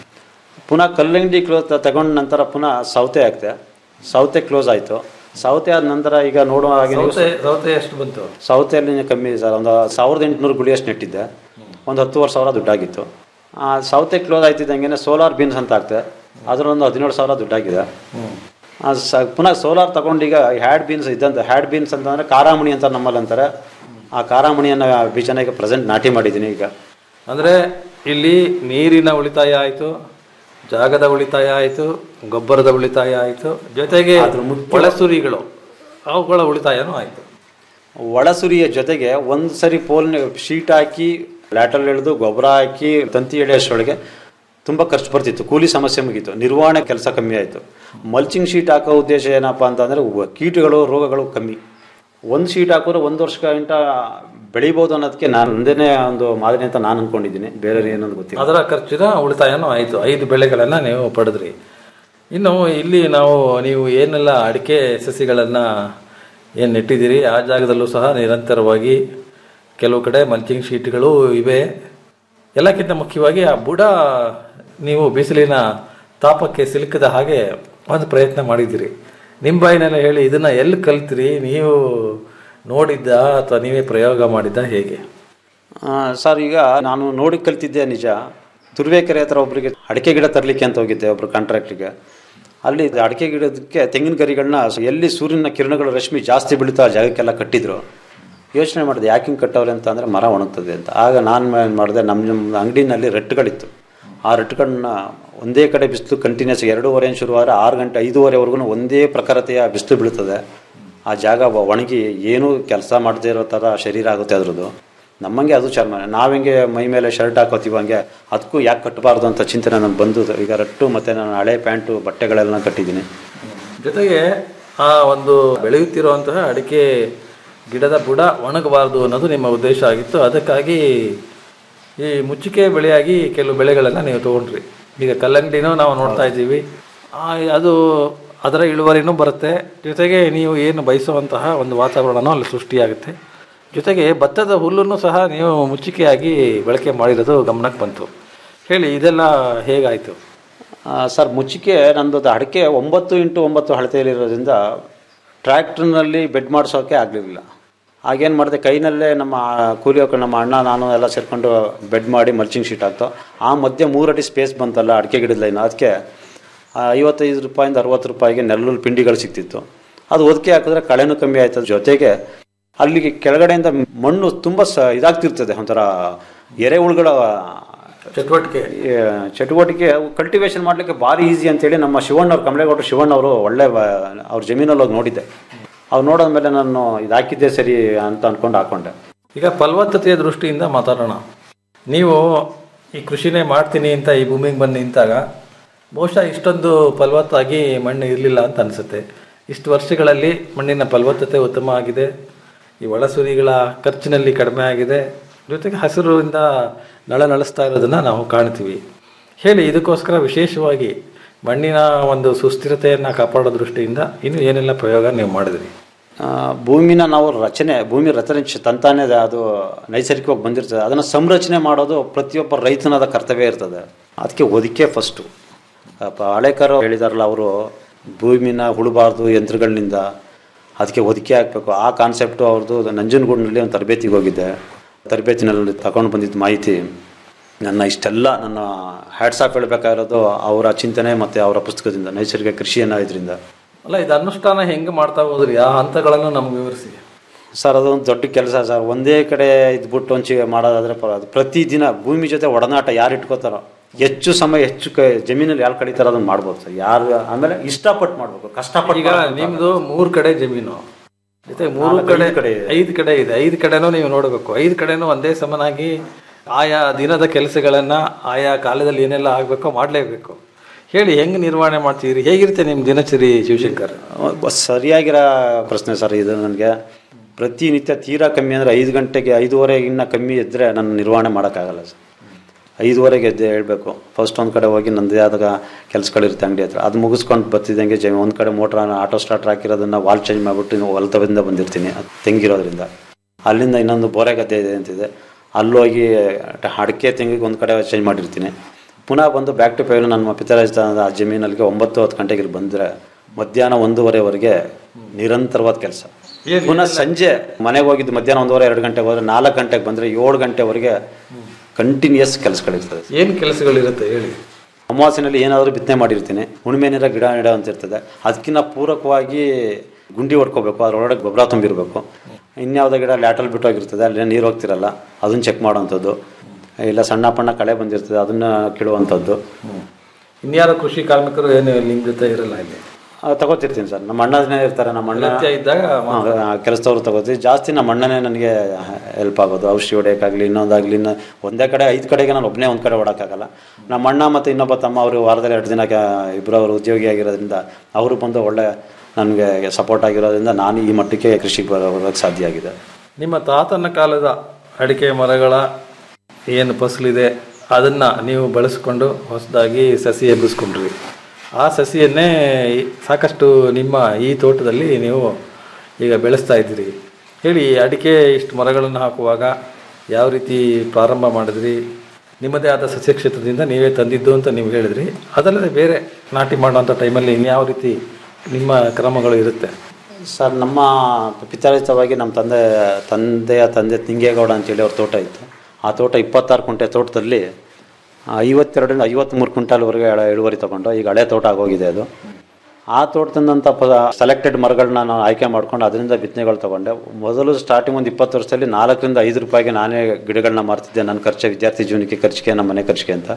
ಪುನಃ ಕಲ್ಲಂಗಡಿ ಕ್ಲೋಸ್ ತಗೊಂಡ ನಂತರ ಪುನಃ ಸೌತೆ ಹಾಕ್ತೆ ಸೌತೆ ಕ್ಲೋಸ್ ಆಯಿತು ಸೌತೆ ಆದ ನಂತರ ಈಗ ನೋಡುವ ಹಾಗೆ ನೀವು ಸೌತೆ ಸೌತೆ ಎಷ್ಟು ಬಂತು ಸೌತೆಯಲ್ಲಿ ಕಮ್ಮಿ ಸರ್ ಒಂದು ಸಾವಿರದ ಎಂಟುನೂರು ಗುಳಿಯಷ್ಟು ನೆಟ್ಟಿದ್ದೆ ಒಂದು ಹತ್ತುವರೆ ಸಾವಿರ ದುಡ್ಡಾಗಿತ್ತು ಆ ಸೌತೆ ಕ್ಲೋಸ್ ಆಯ್ತಿದ್ದಂಗೆ ಸೋಲಾರ್ ಬೀನ್ಸ್ ಅಂತ ಆಗ್ತದೆ ಅದರೊಂದು ಹದಿನೇಳು ಸಾವಿರ ದುಡ್ಡಾಗಿದೆ ಆ ಸ ಪುನಃ ಸೋಲಾರ್ ತಗೊಂಡೀಗ ಹ್ಯಾಡ್ ಬೀನ್ಸ್ ಇದ್ದಂತ ಹ್ಯಾಡ್ ಬೀನ್ಸ್ ಅಂತಂದರೆ ಕಾರಾಮಣಿ ಅಂತ ನಮ್ಮಲ್ಲಿ ಅಂತಾರೆ ಆ ಕಾರಾಮಣಿಯನ್ನು ಬೀಜನ ಈಗ ಪ್ರೆಸೆಂಟ್ ನಾಟಿ ಮಾಡಿದ್ದೀನಿ ಈಗ ಅಂದರೆ ಇಲ್ಲಿ ನೀರಿನ ಉಳಿತಾಯ ಆಯಿತು ಜಾಗದ ಉಳಿತಾಯ ಆಯಿತು ಗೊಬ್ಬರದ ಉಳಿತಾಯ ಆಯಿತು ಜೊತೆಗೆ ಒಳಸುರಿಗಳು ಅವುಗಳ ಉಳಿತಾಯನೂ ಆಯಿತು ಒಳಸುರಿಯ ಜೊತೆಗೆ ಒಂದು ಸರಿ ಪೋಲ್ನ ಶೀಟ್ ಹಾಕಿ ಲ್ಯಾಟಲ್ ಎಳೆದು ಗೊಬ್ಬರ ಹಾಕಿ ತಂತಿ ಎಳೆಯೋಷ್ಟರೊಳಗೆ ತುಂಬ ಖರ್ಚು ಬರ್ತಿತ್ತು ಕೂಲಿ ಸಮಸ್ಯೆ ಮುಗೀತು ನಿರ್ವಹಣೆ ಕೆಲಸ ಕಮ್ಮಿ ಆಯಿತು ಮಲ್ಚಿಂಗ್ ಶೀಟ್ ಹಾಕೋ ಉದ್ದೇಶ ಏನಪ್ಪ ಅಂತಂದರೆ ಕೀಟಗಳು ರೋಗಗಳು ಕಮ್ಮಿ ಒಂದು ಶೀಟ್ ಹಾಕಿದ್ರೆ ಒಂದು ವರ್ಷ ಗಂಟ ಬೆಳಿಬೋದು ಅನ್ನೋದಕ್ಕೆ ನಾನು ಒಂದೇನೇ ಒಂದು ಮಾದರಿ ಅಂತ ನಾನು ಅಂದ್ಕೊಂಡಿದ್ದೀನಿ ಬೇರೆ ಏನೊಂದು ಗೊತ್ತಿಲ್ಲ ಅದರ ಖರ್ಚಿನ ಉಳಿತಾಯನೂ ಆಯಿತು ಐದು ಬೆಳೆಗಳನ್ನು ನೀವು ಪಡೆದ್ರಿ ಇನ್ನು ಇಲ್ಲಿ ನಾವು ನೀವು ಏನೆಲ್ಲ ಅಡಿಕೆ ಸಸಿಗಳನ್ನು ಏನು ನೆಟ್ಟಿದ್ದೀರಿ ಆ ಜಾಗದಲ್ಲೂ ಸಹ ನಿರಂತರವಾಗಿ ಕೆಲವು ಕಡೆ ಮಲ್ಚಿಂಗ್ ಶೀಟ್ಗಳು ಇವೆ ಎಲ್ಲಕ್ಕಿಂತ ಮುಖ್ಯವಾಗಿ ಆ ಬುಡ ನೀವು ಬಿಸಿಲಿನ ತಾಪಕ್ಕೆ ಸಿಲುಕದ ಹಾಗೆ ಒಂದು ಪ್ರಯತ್ನ ಮಾಡಿದ್ದೀರಿ ನಿಮ್ಮ ಬಾಯಿನೆಲ್ಲ ಹೇಳಿ ಇದನ್ನು ಎಲ್ಲಿ ಕಲ್ತ್ರಿ ನೀವು ನೋಡಿದ್ದ ಅಥವಾ ನೀವೇ ಪ್ರಯೋಗ ಮಾಡಿದ್ದ ಹೇಗೆ ಆ, ಸರ್ ಈಗ ನಾನು ನೋಡಿ ಕಲ್ತಿದ್ದೆ ನಿಜ ತುರುವೇಕೆರೆ ಹತ್ರ ಒಬ್ಬರಿಗೆ ಅಡಿಕೆ ಗಿಡ ತರಲಿಕ್ಕೆ ಅಂತ ಹೋಗಿದ್ದೆ ಒಬ್ರು ಕಾಂಟ್ರಾಕ್ಟ್ರಿಗೆ ಅಲ್ಲಿ ಅಡಿಕೆ ಗಿಡದಕ್ಕೆ ತೆಂಗಿನ ಗರಿಗಳನ್ನ ಎಲ್ಲಿ ಸೂರ್ಯನ ಕಿರಣಗಳು ರಶ್ಮಿ ಜಾಸ್ತಿ ಬೀಳುತ್ತೋ ಆ ಜಾಗಕ್ಕೆಲ್ಲ ಕಟ್ಟಿದ್ರು ಯೋಚನೆ ಮಾಡಿದೆ ಯಾಕೆ ಹಿಂಗೆ ಕಟ್ಟವ್ರೆ ಅಂತ ಅಂದರೆ ಮರ ಒಣಗ್ತದೆ ಅಂತ ಆಗ ನಾನು ಏನು ಮಾಡಿದೆ ನಮ್ಮ ನಮ್ಮ ಅಂಗಡಿನಲ್ಲಿ ರಟ್ಟುಗಳಿತ್ತು ಆ ರಟ್ಟುಗಳನ್ನ ಒಂದೇ ಕಡೆ ಬಿಸಿಲು ಕಂಟಿನ್ಯೂಸ್ ಎರಡೂವರೆ ಶುರುವಾದ್ರೆ ಆರು ಗಂಟೆ ಐದೂವರೆವರೆಗೂ ಒಂದೇ ಪ್ರಖರತೆಯ ಬಿಸಿಲು ಬೀಳುತ್ತದೆ ಆ ಜಾಗ ಒ- ಒಣಗಿ ಏನೂ ಕೆಲಸ ಮಾಡದೇ ಇರೋ ಥರ ಶರೀರ ಆಗುತ್ತೆ ಅದ್ರದ್ದು ನಮ್ಮಂಗೆ ಅದು ಚರ್ಮ ನಾವೆಂಗೆ ಮೈ ಮೇಲೆ ಶರ್ಟ್ ಹಾಕೋತೀವಿ ಹಂಗೆ ಅದಕ್ಕೂ ಯಾಕೆ ಕಟ್ಟಬಾರ್ದು ಅಂತ ಚಿಂತನೆ ನನಗೆ ಬಂದು ಈಗ ರಟ್ಟು ಮತ್ತು ನಾನು ಹಳೆ ಪ್ಯಾಂಟು ಬಟ್ಟೆಗಳೆಲ್ಲ ಕಟ್ಟಿದ್ದೀನಿ ಜೊತೆಗೆ ಆ ಒಂದು ಬೆಳೆಯುತ್ತಿರುವಂತಹ ಅಡಿಕೆ ಗಿಡದ ಬುಡ ಒಣಗಬಾರದು ಅನ್ನೋದು ನಿಮ್ಮ ಉದ್ದೇಶ ಆಗಿತ್ತು ಅದಕ್ಕಾಗಿ ಈ ಮುಚ್ಚಿಕೆ ಬೆಳೆಯಾಗಿ ಕೆಲವು ಬೆಳೆಗಳನ್ನು ನೀವು ತೊಗೊಂಡ್ರಿ ಈಗ ಕಲ್ಲಂಗಡಿನೂ ನಾವು ನೋಡ್ತಾ ಇದ್ದೀವಿ ಆ, ಅದು ಅದರ ಇಳುವರಿನೂ ಬರುತ್ತೆ ಜೊತೆಗೆ ನೀವು ಏನು ಬಯಸುವಂತಹ ಒಂದು ವಾತಾವರಣನೂ ಅಲ್ಲಿ ಸೃಷ್ಟಿಯಾಗುತ್ತೆ ಜೊತೆಗೆ ಭತ್ತದ ಹುಲ್ಲನ್ನು ಸಹ ನೀವು ಮುಚ್ಚಿಕೆಯಾಗಿ ಬಳಕೆ ಮಾಡಿರೋದು ಗಮನಕ್ಕೆ ಬಂತು ಹೇಳಿ ಇದೆಲ್ಲ ಹೇಗಾಯಿತು ಆ, ಸರ್ ಮುಚ್ಚಿಕೆ ನಂದು ಅದು ಅಡಿಕೆ ಒಂಬತ್ತು ಇಂಟು ಒಂಬತ್ತು ಅಳತೆಯಲ್ಲಿರೋದ್ರಿಂದ ಟ್ರ್ಯಾಕ್ಟ್ರ್ನಲ್ಲಿ ಬೆಡ್ ಮಾಡಿಸೋಕೆ ಆಗಲಿಲ್ಲ ಆಗೇನು ಮಾಡಿದೆ ಕೈನಲ್ಲೇ ನಮ್ಮ ಕೂಲಿ ಹೋಗಿ ನಮ್ಮ ಅಣ್ಣ ನಾನು ಎಲ್ಲ ಸೇರ್ಕೊಂಡು ಬೆಡ್ ಮಾಡಿ ಮಲ್ಚಿಂಗ್ ಶೀಟ್ ಹಾಕ್ತು ಆ ಮಧ್ಯೆ ಮೂರಡಿ ಸ್ಪೇಸ್ ಬಂತಲ್ಲ ಅಡಿಕೆ ಗಿಡದ ಲೈನ್ ಅದಕ್ಕೆ ಆ ಐವತ್ತೈದು ರೂಪಾಯಿಂದ ಅರವತ್ತು ರೂಪಾಯಿಗೆ ನೆಲ್ಲುಲ್ ಪಿಂಡಿಗಳು ಸಿಗ್ತಿತ್ತು ಅದು ಒದಕೆ ಹಾಕಿದ್ರೆ ಕಳೆನೂ ಕಮ್ಮಿ ಆಯ್ತದ ಜೊತೆಗೆ ಅಲ್ಲಿಗೆ ಕೆಳಗಡೆಯಿಂದ ಮಣ್ಣು ತುಂಬ ಸ ಇದಾಗ್ತಿರ್ತದೆ ಒಂಥರ ಎರೆಹುಳುಗಳ ಚಟುವಟಿಕೆ ಚಟುವಟಿಕೆ ಕಲ್ಟಿವೇಶನ್ ಮಾಡಲಿಕ್ಕೆ ಭಾರಿ ಈಸಿ ಅಂತೇಳಿ ನಮ್ಮ ಶಿವಣ್ಣವ್ರು ಕಮಲೇಗೌಡರು ಶಿವಣ್ಣವರು ಒಳ್ಳೆ ಬ- ಅವ್ರ ಜಮೀನಲ್ಲಿ ಹೋಗಿ ನೋಡಿದ್ದೆ ಅವ್ರು ನೋಡಿದ್ಮೇಲೆ ನಾನು ಇದು ಹಾಕಿದ್ದೆ ಸರಿ ಅಂತ ಅನ್ಕೊಂಡು ಹಾಕೊಂಡೆ ಈಗ ಫಲವತ್ತತೆಯ ದೃಷ್ಟಿಯಿಂದ ಮಾತಾಡೋಣ ನೀವು ಈ ಕೃಷಿನೇ ಮಾಡ್ತೀನಿ ಅಂತ ಈ ಭೂಮಿಗೆ ಬಂದು ನಿಂತಾಗ ಬಹುಶಃ ಇಷ್ಟೊಂದು ಫಲವತ್ತಾಗಿ ಮಣ್ಣು ಇರಲಿಲ್ಲ ಅಂತ ಅನಿಸುತ್ತೆ ಇಷ್ಟು ವರ್ಷಗಳಲ್ಲಿ ಮಣ್ಣಿನ ಫಲವತ್ತತೆ ಉತ್ತಮ ಆಗಿದೆ ಈ ಒಳಸುರಿಗಳ ಖರ್ಚಿನಲ್ಲಿ ಕಡಿಮೆ ಆಗಿದೆ ಜೊತೆಗೆ ಹಸಿರುವಿಂದ ನಳ ನಳಿಸ್ತಾ ಇರೋದನ್ನು ನಾವು ಕಾಣ್ತೀವಿ ಹೇಳಿ ಇದಕ್ಕೋಸ್ಕರ ವಿಶೇಷವಾಗಿ ಮಣ್ಣಿನ ಒಂದು ಸುಸ್ಥಿರತೆಯನ್ನು ಕಾಪಾಡೋ ದೃಷ್ಟಿಯಿಂದ ಇನ್ನು ಏನೆಲ್ಲ ಪ್ರಯೋಗ ನೀವು ಮಾಡಿದ್ರಿ ಆ, ಭೂಮಿನ ನಾವು ರಚನೆ ಭೂಮಿ ರಚನೆ ಚ- ತಂತಾನೇ ಅದು- ಅದು ನೈಸರ್ಗಿಕವಾಗಿ ಬಂದಿರ್ತದೆ ಅದನ್ನು ಸಂರಚನೆ ಮಾಡೋದು ಪ್ರತಿಯೊಬ್ಬ ರೈತನದ ಕರ್ತವ್ಯ ಇರ್ತದೆ ಅದಕ್ಕೆ ಒದಕೆ ಫಸ್ಟು ಹಳೆಕರು ಹೇಳಿದಾರಲ್ಲ ಅವರು ಭೂಮಿನ ಉಳಬಾರ್ದು ಯಂತ್ರಗಳಿಂದ ಅದಕ್ಕೆ ಒದಕೆ ಹಾಕಬೇಕು ಆ ಕಾನ್ಸೆಪ್ಟು ಅವ್ರದ್ದು ನಂಜನಗೂಡಿನಲ್ಲಿ ಒಂದು ತರಬೇತಿಗೆ ಹೋಗಿದ್ದೆ ತರಬೇತಿನಲ್ಲಿ ತಗೊಂಡು ಬಂದಿದ್ದ ಮಾಹಿತಿ ನನ್ನ ಇಷ್ಟೆಲ್ಲ ನನ್ನ ಹ್ಯಾಟ್ಸ್ ಆಫ್ ಹೇಳ್ಬೇಕಾಗಿರೋದು ಅವರ ಚಿಂತನೆ ಮತ್ತು ಅವರ ಪುಸ್ತಕದಿಂದ ನೈಸರ್ಗಿಕ ಕೃಷಿಯನ್ನು ಇದರಿಂದ ಅಲ್ಲ ಇದು ಅನುಷ್ಠಾನ ಹೆಂಗೆ ಮಾಡ್ತಾ ಹೋದ್ರಿ ಆ ಹಂತಗಳನ್ನು ನಮ್ಗೆ ವಿವರಿಸಿ ಸರ್ ಅದೊಂದು ದೊಡ್ಡ ಕೆಲಸ ಸರ್ ಒಂದೇ ಕಡೆ ಇದ್ಬಿಟ್ಟು ಒಂಚಿ ಮಾಡೋದಾದ್ರೆ ಪರವಾಗಿಲ್ಲ ಪ್ರತಿದಿನ ಭೂಮಿ ಜೊತೆ ಒಡನಾಟ ಯಾರು ಇಟ್ಕೋತಾರೋ ಹೆಚ್ಚು ಸಮಯ ಹೆಚ್ಚು ಕ ಜಮೀನಲ್ಲಿ ಯಾರು ಕಳೀತಾರೋ ಅದನ್ನ ಮಾಡ್ಬೋದು ಸರ್ ಯಾರು ಆಮೇಲೆ ಇಷ್ಟಪಟ್ಟು ಮಾಡ್ಬೇಕು ಕಷ್ಟಪಟ್ಟು ಈಗ ಮಾಡ್ಬೇಕು. ನಿಮ್ದು ಮೂರು ಕಡೆ ಜಮೀನು ಜೊತೆ ಮೂರು ನಾಲ್ಕು, ಕಡೆ ಐದು ಕಡೆ ಇದೆ. ಐದು ಕಡೆ ಇದೆ ಐದು ಕಡೆನೂ ನೀವು ನೋಡಬೇಕು ಐದು ಕಡೆನೂ ಒಂದೇ ಸಮನಾಗಿ ಆಯಾ ದಿನದ ಕೆಲಸಗಳನ್ನ ಆಯಾ ಕಾಲದಲ್ಲಿ ಏನೆಲ್ಲ ಆಗಬೇಕೋ ಮಾಡಲೇಬೇಕು ಹೇಳಿ ಹೆಂಗೆ ನಿರ್ವಹಣೆ ಮಾಡ್ತೀರಿ ಹೇಗಿರುತ್ತೆ ನಿಮ್ಮ ದಿನಚರಿ ಶಿವಶಂಕರ್ ಅಹ್ ಸರಿಯಾಗಿರೋ ಪ್ರಶ್ನೆ ಸರ್ ಇದು ನನಗೆ ಪ್ರತಿನಿತ್ಯ ತೀರಾ ಕಮ್ಮಿ ಅಂದರೆ ಐದು ಗಂಟೆಗೆ ಐದುವರೆಗೆ ಇನ್ನ ಕಮ್ಮಿ ಇದ್ದರೆ ನಾನು ನಿರ್ವಹಣೆ ಮಾಡೋಕ್ಕಾಗಲ್ಲ ಸರ್ ಐದುವರೆಗೆ ಎದ್ದು ಹೇಳ್ಬೇಕು ಫಸ್ಟ್ ಒಂದು ಕಡೆ ಹೋಗಿ ನಂದೇ ಆದಾಗ ಕೆಲಸಗಳಿರುತ್ತೆ ಅಂಗಡಿ ಹತ್ರ ಅದು ಮುಗಿಸ್ಕೊಂಡು ಬರ್ತಿದ್ದಂಗೆ ಜಮಿ ಒಂದು ಕಡೆ ಮೋಟ್ರ್ ಆಟೋ ಸ್ಟಾರ್ಟರ್ ಹಾಕಿರೋದನ್ನ ವಾಲ್ ಚೇಂಜ್ ಮಾಡಿಬಿಟ್ಟು ಇನ್ನು ಹೊಲತವಿಂದ ಬಂದಿರ್ತೀನಿ ಅದು ತೆಂಗಿರೋದ್ರಿಂದ ಅಲ್ಲಿಂದ ಇನ್ನೊಂದು ಬೋರೆ ಗದ್ದೆ ಇದೆ ಅಂತಿದೆ ಅಲ್ಲೋಗಿ ಅಡಿಕೆ ತೆಂಗಿಗೆ ಒಂದು ಕಡೆ ಚೇಂಜ್ ಮಾಡಿರ್ತೀನಿ ಪುನಃ ಬಂದು ಬ್ಯಾಕ್ ಟು ಪೈಲ್ ನನ್ನ ಪಿತರಾಜಸ್ಥಾನದ ಆ ಜಮೀನಲ್ಲಿಗೆ ಒಂಬತ್ತು ಹತ್ತು ಗಂಟೆಗೆ ಇಲ್ಲಿ ಬಂದರೆ ಮಧ್ಯಾಹ್ನ ಒಂದೂವರೆವರೆಗೆ ನಿರಂತರವಾದ ಕೆಲಸ ಪುನಃ ಸಂಜೆ ಮನೆಗೆ ಹೋಗಿದ್ದು ಮಧ್ಯಾಹ್ನ ಒಂದೂವರೆ ಎರಡು ಗಂಟೆಗೆ ಹೋದ್ರೆ ನಾಲ್ಕು ಗಂಟೆಗೆ ಬಂದರೆ ಏಳು ಗಂಟೆವರೆಗೆ ಕಂಟಿನ್ಯೂಸ್ ಕೆಲಸಗಳಿರ್ತದೆ ಏನು ಕೆಲಸಗಳಿರುತ್ತೆ ಹೇಳಿ ಅಮಾವಾಸ್ಯೆನಲ್ಲಿ ಏನಾದರೂ ಬಿತ್ತನೆ ಮಾಡಿರ್ತೀನಿ ಹುಣ್ಣಿಮೆ ನೀರ ಗಿಡ ನೆಡ ಅಂತ ಇರ್ತದೆ ಅದಕ್ಕಿಂತ ಪೂರಕವಾಗಿ ಗುಂಡಿ ಹೊಡ್ಕೋಬೇಕು ಅದರೊಳಗಡೆ ಗೊಬ್ಬರ ತುಂಬಿರಬೇಕು ಇನ್ಯಾವುದೋ ಗಿಡ ಲ್ಯಾಟಲ್ ಬಿಟ್ಟೋಗಿರ್ತದೆ ಅಲ್ಲಿ ನೀರು ಹೋಗ್ತಿರಲ್ಲ ಅದನ್ನು ಚೆಕ್ ಮಾಡೋವಂಥದ್ದು ಇಲ್ಲ ಸಣ್ಣ ಪಣ್ಣ ಕಳೆ ಬಂದಿರ್ತದೆ ಅದನ್ನು ಕೀಳುವಂಥದ್ದು ಇನ್ಯಾರು ಕೃಷಿ ಕಾರ್ಮಿಕರು ಏನು ನಿಮ್ಮ ಜೊತೆ ಇರಲ್ಲ ಇಲ್ಲಿ ಆ, ತಗೋತಿರ್ತೀನಿ ಸರ್ ನಮ್ಮ ಅಣ್ಣನೇ ಇರ್ತಾರೆ ನಮ್ಮ ಅಣ್ಣ ಅಗತ್ಯ ಇದ್ದಾಗ ಕೆಲಸದವ್ರು ತಗೋತೀವಿ ಜಾಸ್ತಿ ನಮ್ಮ ಅಣ್ಣನೇ ನನಗೆ ಹೆಲ್ಪ್ ಆಗೋದು ಔಷಧಿ ಹೊಡೆಯೋಕ್ಕಾಗಲಿ ಇನ್ನೊಂದಾಗಲಿ ಇನ್ನು ಒಂದೇ ಕಡೆ ಐದು ಕಡೆಗೆ ನಾನು ಒಬ್ಬನೇ ಒಂದು ಕಡೆ ಓಡೋಕ್ಕಾಗಲ್ಲ ನಮ್ಮ ಅಣ್ಣ ಮತ್ತು ಇನ್ನೊಬ್ಬ ತಮ್ಮ ಅವರು ವಾರದಲ್ಲಿ ಎರಡು ದಿನ ಇಬ್ಬರು ಅವರು ಉದ್ಯೋಗಿ ಆಗಿರೋದ್ರಿಂದ ಅವರು ಬಂದು ಒಳ್ಳೆ ನನಗೆ ಸಪೋರ್ಟ್ ಆಗಿರೋದ್ರಿಂದ ನಾನು ಈ ಮಟ್ಟಕ್ಕೆ ಕೃಷಿಗೆ ಬರೋಕ್ಕೆ ಸಾಧ್ಯ ಆಗಿದೆ ನಿಮ್ಮ ತಾತನ ಕಾಲದ ಅಡಿಕೆ ಮರಗಳ ಏನು ಫಸಲಿದೆ ಅದನ್ನು ನೀವು ಬಳಸ್ಕೊಂಡು ಹೊಸದಾಗಿ ಸಸಿ ಎಬ್ಬಿಸ್ಕೊಂಡ್ರಿ ಆ ಸಸಿಯನ್ನೇ ಈ- ಸಾಕಷ್ಟು ನಿಮ್ಮ ಈ ತೋಟದಲ್ಲಿ ನೀವು ಈಗ ಬೆಳೆಸ್ತಾ ಇದ್ದೀರಿ ಹೇಳಿ ಈ ಅಡಿಕೆ ಇಷ್ಟು ಮರಗಳನ್ನು ಹಾಕುವಾಗ ಯಾವ ರೀತಿ ಪ್ರಾರಂಭ ಮಾಡಿದ್ರಿ ನಿಮ್ಮದೇ ಆದ ಸಸ್ಯ ಕ್ಷೇತ್ರದಿಂದ ನೀವೇ ತಂದಿದ್ದು ಅಂತ ನೀವು ಹೇಳಿದ್ರಿ ಅದಲ್ಲದೆ ಬೇರೆ ನಾಟಿ ಮಾಡುವಂಥ ಟೈಮಲ್ಲಿ ಇನ್ಯಾವ ರೀತಿ ನಿಮ್ಮ ಕ್ರಮಗಳು ಇರುತ್ತೆ ಸರ್ ನಮ್ಮ ಪಿತಾರಿತವಾಗಿ ನಮ್ಮ ತಂದೆ ತಂದೆಯ ತಂದೆ ತಿಂಗೇಗೌಡ ಅಂತೇಳಿ ಅವ್ರ ತೋಟ ಇತ್ತು ಆ ತೋಟ ಇಪ್ಪತ್ತಾರು ಕುಂಟೆ ತೋಟದಲ್ಲಿ ಐವತ್ತೆರಡರಿಂದ ಐವತ್ತ್ಮೂರು ಕ್ವಿಂಟಾಲ್ವರೆಗೆ ಎಳೆ- ಇಳುವರಿ ತಗೊಂಡು ಈಗ ಹಳೆ ತೋಟ ಆಗೋಗಿದೆ ಅದು ಆ ತೋಟದಿಂದಂಥ ಪ ಸೆಲೆಕ್ಟೆಡ್ ಮರಗಳನ್ನ ನಾನು ಆಯ್ಕೆ ಮಾಡ್ಕೊಂಡು ಅದರಿಂದ ಬಿತ್ತನೆಗಳು ತೊಗೊಂಡೆ ಮೊದಲು ಸ್ಟಾರ್ಟಿಂಗ್ ಒಂದು ಇಪ್ಪತ್ತು ವರ್ಷದಲ್ಲಿ ನಾಲ್ಕರಿಂದ ಐದು ರೂಪಾಯಿಗೆ ನಾನೇ ಗಿಡಗಳನ್ನ ಮಾರ್ತಿದ್ದೆ ನನ್ನ ಖರ್ಚು ವಿದ್ಯಾರ್ಥಿ ಜೀವನಕ್ಕೆ ಖರ್ಚಿಗೆ ನಮ್ಮ ಮನೆ ಖರ್ಚಿಗೆ ಅಂತ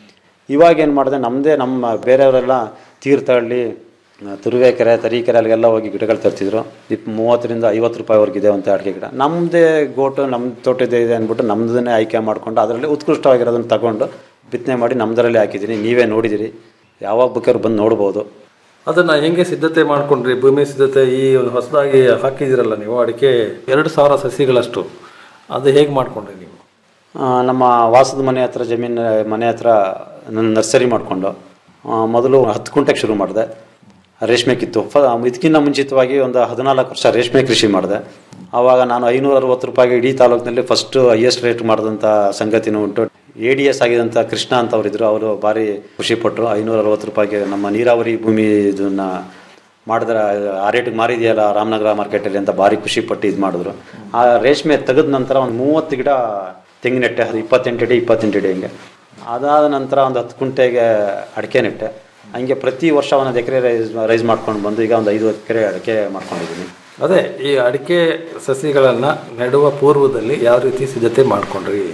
ಇವಾಗ ಏನು ಮಾಡಿದೆ ನಮ್ಮದೇ ನಮ್ಮ ಬೇರೆಯವರೆಲ್ಲ ತೀರ್ಥಹಳ್ಳಿ ತುರುವೇಕೆರೆ ತರೀಕೆರೆ ಅಲ್ಲಿಗೆಲ್ಲ ಹೋಗಿ ಗಿಡಗಳು ತರ್ತಿದ್ರು ಇಪ್ ಮೂವತ್ತರಿಂದ ಐವತ್ತು ರೂಪಾಯಿವರೆಗಿದೆ ಅಂತ ಅಡಿಕೆ ಗಿಡ ನಮ್ಮದೇ ಗೋಟು ನಮ್ಮ ತೋಟದೇ ಇದೆ ಅಂದ್ಬಿಟ್ಟು ನಮ್ಮದನ್ನೇ ಆಯ್ಕೆ ಮಾಡಿಕೊಂಡು ಅದರಲ್ಲಿ ಉತ್ಕೃಷ್ಟವಾಗಿರೋದನ್ನು ತಗೊಂಡು ಬಿತ್ತನೆ ಮಾಡಿ ನಮ್ಮದರಲ್ಲಿ ಹಾಕಿದ್ದೀನಿ ನೀವೇ ನೋಡಿದಿರಿ ಯಾವಾಗ ಬೇಕಾದ್ರೂ ಬಂದು ನೋಡ್ಬೋದು ಅದನ್ನ ಹೆಂಗೆ ಸಿದ್ಧತೆ ಮಾಡ್ಕೊಂಡ್ರಿ ಭೂಮಿ ಸಿದ್ಧತೆ ಈ ಒಂದು ಹೊಸದಾಗಿ ಹಾಕಿದಿರಲ್ಲ ನೀವು ಅಡಿಕೆ ಎರಡು ಸಾವಿರ ಸಸಿಗಳಷ್ಟು ಅದು ಹೇಗೆ ಮಾಡ್ಕೊಂಡ್ರಿ ನೀವು ಆ, ನಮ್ಮ ವಾಸದ ಮನೆ ಹತ್ರ ಜಮೀನು ಮನೆ ಹತ್ರ ನನ್ನ ನರ್ಸರಿ ಮಾಡಿಕೊಂಡು ಮೊದಲು ಹತ್ತು ಕುಂಟೆಗೆ ಶುರು ಮಾಡಿದೆ ರೇಷ್ಮೆ ಕಿತ್ತು ಫ ಇದಕ್ಕಿಂತ ಮುಂಚಿತವಾಗಿ ಒಂದು ಹದಿನಾಲ್ಕು ವರ್ಷ ರೇಷ್ಮೆ ಕೃಷಿ ಮಾಡಿದೆ ಆವಾಗ ನಾನು ಐನೂರ ಅರವತ್ತು ರೂಪಾಯಿಗೆ ಇಡೀ ತಾಲೂಕಿನಲ್ಲಿ ಫಸ್ಟ್ ಹೈಯೆಸ್ಟ್ ರೇಟ್ ಮಾಡಿದಂಥ ಸಂಗತಿನೂ ಉಂಟು ಎ ಡಿ ಎಸ್ ಆಗಿದಂಥ ಕೃಷ್ಣ ಅಂತ ಅವರಿದ್ರು ಅವರು ಭಾರಿ ಖುಷಿಪಟ್ಟರು ಐನೂರ ಅರವತ್ತು ರೂಪಾಯಿಗೆ ನಮ್ಮ ನೀರಾವರಿ ಭೂಮಿ ಇದನ್ನ ಮಾಡಿದ್ರೆ ಆ ರೇಟಿಗೆ ಮಾರಿದೆಯಲ್ಲ ರಾಮನಗರ ಮಾರ್ಕೆಟಲ್ಲಿ ಅಂತ ಭಾರಿ ಖುಷಿಪಟ್ಟು ಇದು ಮಾಡಿದ್ರು ಆ ರೇಷ್ಮೆ ತೆಗೆದ ನಂತರ ಒಂದು ಮೂವತ್ತು ಗಿಡ ತೆಂಗಿನ ನೆಟ್ಟೆ ಅದು ಇಪ್ಪತ್ತೆಂಟು ಅಡಿ ಇಪ್ಪತ್ತೆಂಟು ಅಡಿ ಹಿಂಗೆ ಅದಾದ ನಂತರ ಒಂದು ಹತ್ತು ಕುಂಟೆಗೆ ಅಡಿಕೆ ನೆಟ್ಟೆ ಹಂಗೆ ಪ್ರತಿ ವರ್ಷ ಒಂದೊಂದು ಎಕರೆ ರೈಸ್ ರೈಸ್ ಮಾಡ್ಕೊಂಡು ಬಂದು ಈಗ ಒಂದು ಐದು ಎಕರೆ ಅಡಿಕೆ ಮಾಡ್ಕೊಂಡಿದ್ದೀನಿ ಅದೇ ಈ ಅಡಿಕೆ ಸಸಿಗಳನ್ನು ನೆಡುವ ಪೂರ್ವದಲ್ಲಿ ಯಾವ ರೀತಿ ಸಿದ್ಧತೆ ಮಾಡ್ಕೊಂಡ್ರಿ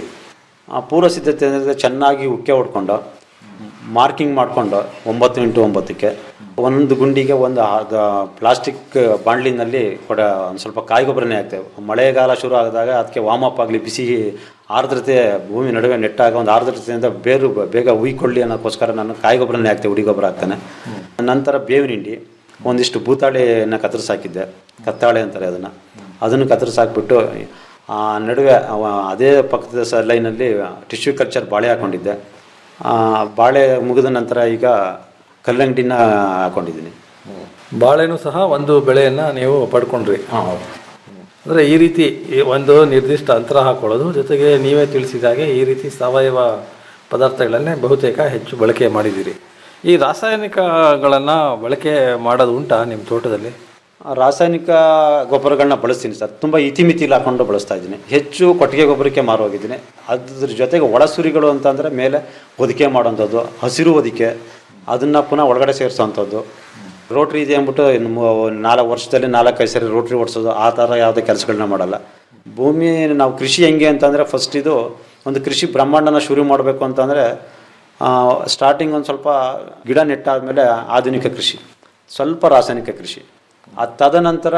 ಆ ಪೂರ್ವ ಸಿದ್ಧತೆ ಅಂದರೆ ಚೆನ್ನಾಗಿ ಉಕ್ಕೆ ಹೊಡ್ಕೊಂಡು ಮಾರ್ಕಿಂಗ್ ಮಾಡಿಕೊಂಡು ಒಂಬತ್ತು ಇಂಟು ಒಂಬತ್ತಕ್ಕೆ ಒಂದು ಗುಂಡಿಗೆ ಒಂದು ಪ್ಲಾಸ್ಟಿಕ್ ಬಾಂಡ್ಲಿನಲ್ಲಿ ಕೊಡ ಒಂದು ಸ್ವಲ್ಪ ಕಾಯಿ ಗೊಬ್ಬರನೇ ಹಾಕ್ತೇವೆ ಮಳೆಗಾಲ ಶುರು ಆದಾಗ ಅದಕ್ಕೆ ವಾಮಪ್ ಆಗಲಿ ಬಿಸಿ ಆರ್ದ್ರತೆ ಭೂಮಿ ನಡುವೆ ನೆಟ್ಟಾಗ ಒಂದು ಆರ್ದ್ರತೆಯಿಂದ ಬೇರು ಬ- ಬೇಗ ಉಯ್ಕೊಳ್ಳಿ ಅನ್ನೋಕ್ಕೋಸ್ಕರ ನಾನು ಕಾಯಿ ಗೊಬ್ಬರನೇ ಹಾಕ್ತೇವೆ ಉಡಿ ಗೊಬ್ಬರ ಹಾಕ್ತಾನೆ ನಂತರ ಬೇವಿನ ಹಿಂಡಿ ಒಂದಿಷ್ಟು ಭೂತಾಳೆನ ಕತ್ತರಿಸಾಕಿದ್ದೆ ಕತ್ತಾಳೆ ಅಂತಾರೆ ಅದನ್ನು ಅದನ್ನು ಕತ್ತರಿಸಾಕ್ಬಿಟ್ಟು ಆ ನಡುವೆ ಅವ ಅದೇ ಪಕ್ಕದ ಸ ಲೈನಲ್ಲಿ ಟಿಶ್ಯೂ ಕಲ್ಚರ್ ಬಾಳೆ ಹಾಕೊಂಡಿದ್ದೆ ಆ, ಬಾಳೆ ಮುಗಿದ ನಂತರ ಈಗ ಕಲ್ಲಂಗಡಿನ ಹಾಕೊಂಡಿದ್ದೀನಿ ಬಾಳೆನೂ ಸಹ ಒಂದು ಬೆಳೆಯನ್ನು ನೀವು ಪಡ್ಕೊಂಡ್ರಿ ಅಂದರೆ ಈ ರೀತಿ ಈ ಒಂದು ನಿರ್ದಿಷ್ಟ ಅಂತರ ಹಾಕೊಳ್ಳೋದು ಜೊತೆಗೆ ನೀವೇ ತಿಳಿಸಿದ ಹಾಗೆ ಈ ರೀತಿ ಸಾವಯವ ಪದಾರ್ಥಗಳನ್ನೇ ಬಹುತೇಕ ಹೆಚ್ಚು ಬಳಕೆ ಮಾಡಿದ್ದೀರಿ ಈ ರಾಸಾಯನಿಕಗಳನ್ನು ಬಳಕೆ ಮಾಡೋದು ಉಂಟಾ ನಿಮ್ಮ ತೋಟದಲ್ಲಿ ರಾಸಾಯನಿಕ ಗೊಬ್ಬರಗಳನ್ನ ಬಳಸ್ತೀನಿ ಸರ್ ತುಂಬ ಇತಿಮಿತಿಲಿ ಹಾಕೊಂಡು ಬಳಸ್ತಾ ಇದ್ದೀನಿ ಹೆಚ್ಚು ಕೊಟ್ಟಿಗೆ ಗೊಬ್ಬರಕ್ಕೆ ಮಾರೋಗಿದ್ದೀನಿ ಅದ್ರ ಜೊತೆಗೆ ಒಳಸುರಿಗಳು ಅಂತಂದರೆ ಮೇಲೆ ಹೊದಿಕೆ ಮಾಡೋಂಥದ್ದು ಹಸಿರು ಹೊದಿಕೆ ಅದನ್ನು ಪುನಃ ಒಳಗಡೆ ಸೇರಿಸೋವಂಥದ್ದು ರೋಟ್ರಿ ಇದೆ ಅಂದ್ಬಿಟ್ಟು ಇನ್ನು ಮೂ- ನಾಲ್ಕು ವರ್ಷದಲ್ಲಿ ನಾಲ್ಕೈದು ಸರಿ ರೋಟ್ರಿ ಓಡಿಸೋದು ಆ ಥರ ಯಾವುದೇ ಕೆಲಸಗಳನ್ನ ಮಾಡಲ್ಲ ಭೂಮಿ ನಾವು ಕೃಷಿ ಹೆಂಗೆ ಅಂತಂದರೆ ಫಸ್ಟ್ ಇದು ಒಂದು ಕೃಷಿ ಬ್ರಹ್ಮಾಂಡನ ಶುರು ಮಾಡಬೇಕು ಅಂತಂದರೆ ಸ್ಟಾರ್ಟಿಂಗ್ ಒಂದು ಸ್ವಲ್ಪ ಗಿಡ ನೆಟ್ಟಾದಮೇಲೆ ಆಧುನಿಕ ಕೃಷಿ ಸ್ವಲ್ಪ ರಾಸಾಯನಿಕ ಕೃಷಿ ಅದು ತದನಂತರ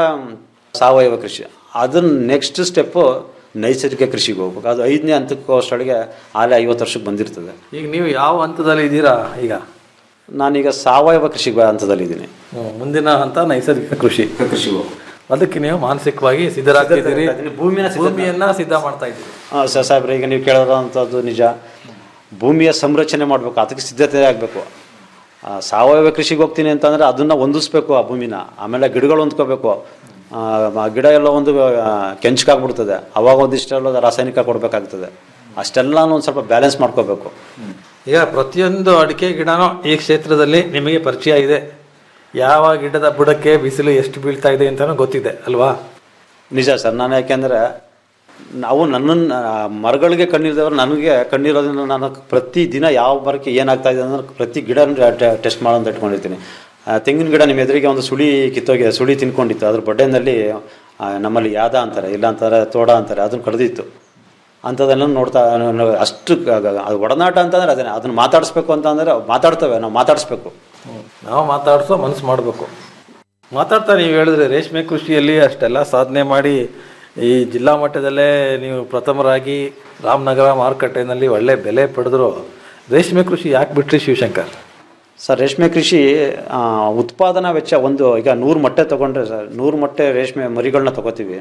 ಸಾವಯವ ಕೃಷಿ ಅದನ್ನ ನೆಕ್ಸ್ಟ್ ಸ್ಟೆಪ್ಪು ನೈಸರ್ಗಿಕ ಕೃಷಿಗೆ ಹೋಗ್ಬೇಕು ಅದು ಐದನೇ ಹಂತಕ್ಕೆ ಅಷ್ಟೊಳಗೆ ಆಲೆ ಐವತ್ತು ವರ್ಷಕ್ಕೆ ಬಂದಿರ್ತದೆ ಈಗ ನೀವು ಯಾವ ಹಂತದಲ್ಲಿ ಇದ್ದೀರಾ ಈಗ ನಾನೀಗ ಸಾವಯವ ಕೃಷಿ ಹಂತದಲ್ಲಿದ್ದೀನಿ ಹ್ಮ್, ಮುಂದಿನ ಹಂತ ನೈಸರ್ಗಿಕ ಕೃಷಿ ಕೃಷಿ ಅದಕ್ಕೆ ನೀವು ಮಾನಸಿಕವಾಗಿ ಸಿದ್ಧರಾಗ್ತಿದ್ದೀರಿ ಭೂಮಿನ ಭೂಮಿಯನ್ನ ಸಿದ್ಧ ಮಾಡ್ತಾ ಇದ್ದೀರಿ ಹಾಂ ಸರ್ ಸಾಹೇಬ್ರೆ ಈಗ ನೀವು ಕೇಳೋದಂಥದ್ದು ನಿಜ ಭೂಮಿಯ ಸಂರಚನೆ ಮಾಡಬೇಕು ಅದಕ್ಕೆ ಸಿದ್ಧತೆ ಆಗಬೇಕು ಸಾವಯವ ಕೃಷಿಗೆ ಹೋಗ್ತೀನಿ ಅಂತಂದರೆ ಅದನ್ನು ಹೊಂದಿಸ್ಬೇಕು ಆ ಭೂಮಿನ ಆಮೇಲೆ ಗಿಡಗಳು ಹೊಂದ್ಕೋಬೇಕು ಆ, ಆ ಗಿಡ ಎಲ್ಲ ಒಂದು ಆ, ಕೆಂಚ್ಕಾಗ್ಬಿಡ್ತದೆ ಅವಾಗ ಒಂದಿಷ್ಟೆಲ್ಲ ರಾಸಾಯನಿಕ ಕೊಡಬೇಕಾಗ್ತದೆ ಅಷ್ಟೆಲ್ಲನೂ ಒಂದು ಸ್ವಲ್ಪ ಬ್ಯಾಲೆನ್ಸ್ ಮಾಡ್ಕೋಬೇಕು ಈಗ ಪ್ರತಿಯೊಂದು ಅಡಿಕೆ ಗಿಡನೂ ಈ ಕ್ಷೇತ್ರದಲ್ಲಿ ನಿಮಗೆ ಪರಿಚಯ ಇದೆ ಯಾವ ಗಿಡದ ಬುಡಕ್ಕೆ ಬಿಸಿಲು ಎಷ್ಟು ಬೀಳ್ತಾ ಇದೆ ಅಂತಲೂ ಗೊತ್ತಿದೆ ಅಲ್ವಾ ನಿಜ ಸರ್ ನಾನು ಯಾಕೆಂದರೆ ನಾವು ನನ್ನನ್ನು ಮರಗಳಿಗೆ ಕಣ್ಣಿಲ್ದವ್ರು ನನಗೆ ಕಣ್ಣಿರೋದ್ರಿಂದ ನಾನು ಪ್ರತಿ ದಿನ ಯಾವ ಮರಕ್ಕೆ ಏನಾಗ್ತಾ ಇದೆ ಅಂದ್ರೆ ಪ್ರತಿ ಗಿಡ ಟೆಸ್ಟ್ ಮಾಡೋಂತ ಇಟ್ಕೊಂಡಿರ್ತೀನಿ ಆ, ತೆಂಗಿನ ಗಿಡ ನಿಮ್ಮ ಎದುರಿಗೆ ಒಂದು ಸುಳಿ ಕಿತ್ತೋಗಿ ಸುಳಿ ತಿನ್ಕೊಂಡಿತ್ತು ಅದ್ರ ಬಡ್ಡೆನಲ್ಲಿ ಆ, ನಮ್ಮಲ್ಲಿ ಯಾದ ಅಂತಾರೆ ಇಲ್ಲ ಅಂತಾರೆ ತೋಡ ಅಂತಾರೆ ಅದನ್ನು ಕಡ್ದಿತ್ತು ಅಂಥದ್ದೆಲ್ಲ ನೋಡ್ತಾ ನಾನು ಅಷ್ಟು ಗ- ಗ- ಅದು ಒಡನಾಟ ಅಂತಂದ್ರೆ ಅದೇ ಅದನ್ನು ಮಾತಾಡಿಸ್ಬೇಕು ಅಂತಂದರೆ ಮಾತಾಡ್ತವೆ ನಾವು ಮಾತಾಡಿಸ್ಬೇಕು ನಾವು ಮಾತಾಡಿಸೋ ಮನಸ್ಸು ಮಾಡಬೇಕು ಮಾತಾಡ್ತಾ ನೀವು ಹೇಳಿದ್ರೆ ರೇಷ್ಮೆ ಕೃಷಿಯಲ್ಲಿ ಅಷ್ಟೆಲ್ಲ ಸಾಧನೆ ಮಾಡಿ ಈ ಜಿಲ್ಲಾ ಮಟ್ಟದಲ್ಲೇ ನೀವು ಪ್ರಥಮರಾಗಿ ರಾಮನಗರ ಮಾರುಕಟ್ಟೆನಲ್ಲಿ ಒಳ್ಳೆ ಬೆಲೆ ಪಡೆದ್ರು ರೇಷ್ಮೆ ಕೃಷಿ ಯಾಕೆ ಬಿಟ್ರಿ ಶಿವಶಂಕರ್ ಸರ್ ರೇಷ್ಮೆ ಕೃಷಿ ಆ, ಉತ್ಪಾದನಾ ವೆಚ್ಚ ಒಂದು ಈಗ ನೂರು ಮೊಟ್ಟೆ ತೊಗೊಂಡ್ರೆ ಸರ್ ನೂರು ಮೊಟ್ಟೆ ರೇಷ್ಮೆ ಮರಿಗಳನ್ನ ತೊಗೋತೀವಿ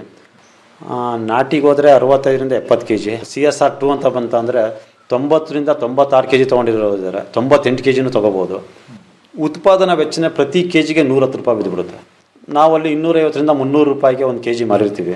ಆ, ನಾಟಿಗೆ ಹೋದರೆ ಅರವತ್ತೈದರಿಂದ ಎಪ್ಪತ್ತು K G C S R two ಅಂತ ಬಂತಂದರೆ ತೊಂಬತ್ತರಿಂದ ತೊಂಬತ್ತಾರು ಕೆ ಜಿ ತೊಗೊಂಡಿರೋದಿದ್ದಾರೆ ತೊಂಬತ್ತೆಂಟು ಕೆ ಜಿನೂ ತೊಗೋಬೋದು ಉತ್ಪಾದನಾ ವೆಚ್ಚನೇ ಪ್ರತಿ ಕೆ ಜಿಗೆ ನೂರತ್ತು ರೂಪಾಯಿ ಬಿದ್ದುಬಿಡುತ್ತೆ ನಾವಲ್ಲಿ ಇನ್ನೂರೈವತ್ತರಿಂದ ಮುನ್ನೂರು ರೂಪಾಯಿಗೆ ಒಂದು ಕೆ ಜಿ ಮಾರಿರ್ತೀವಿ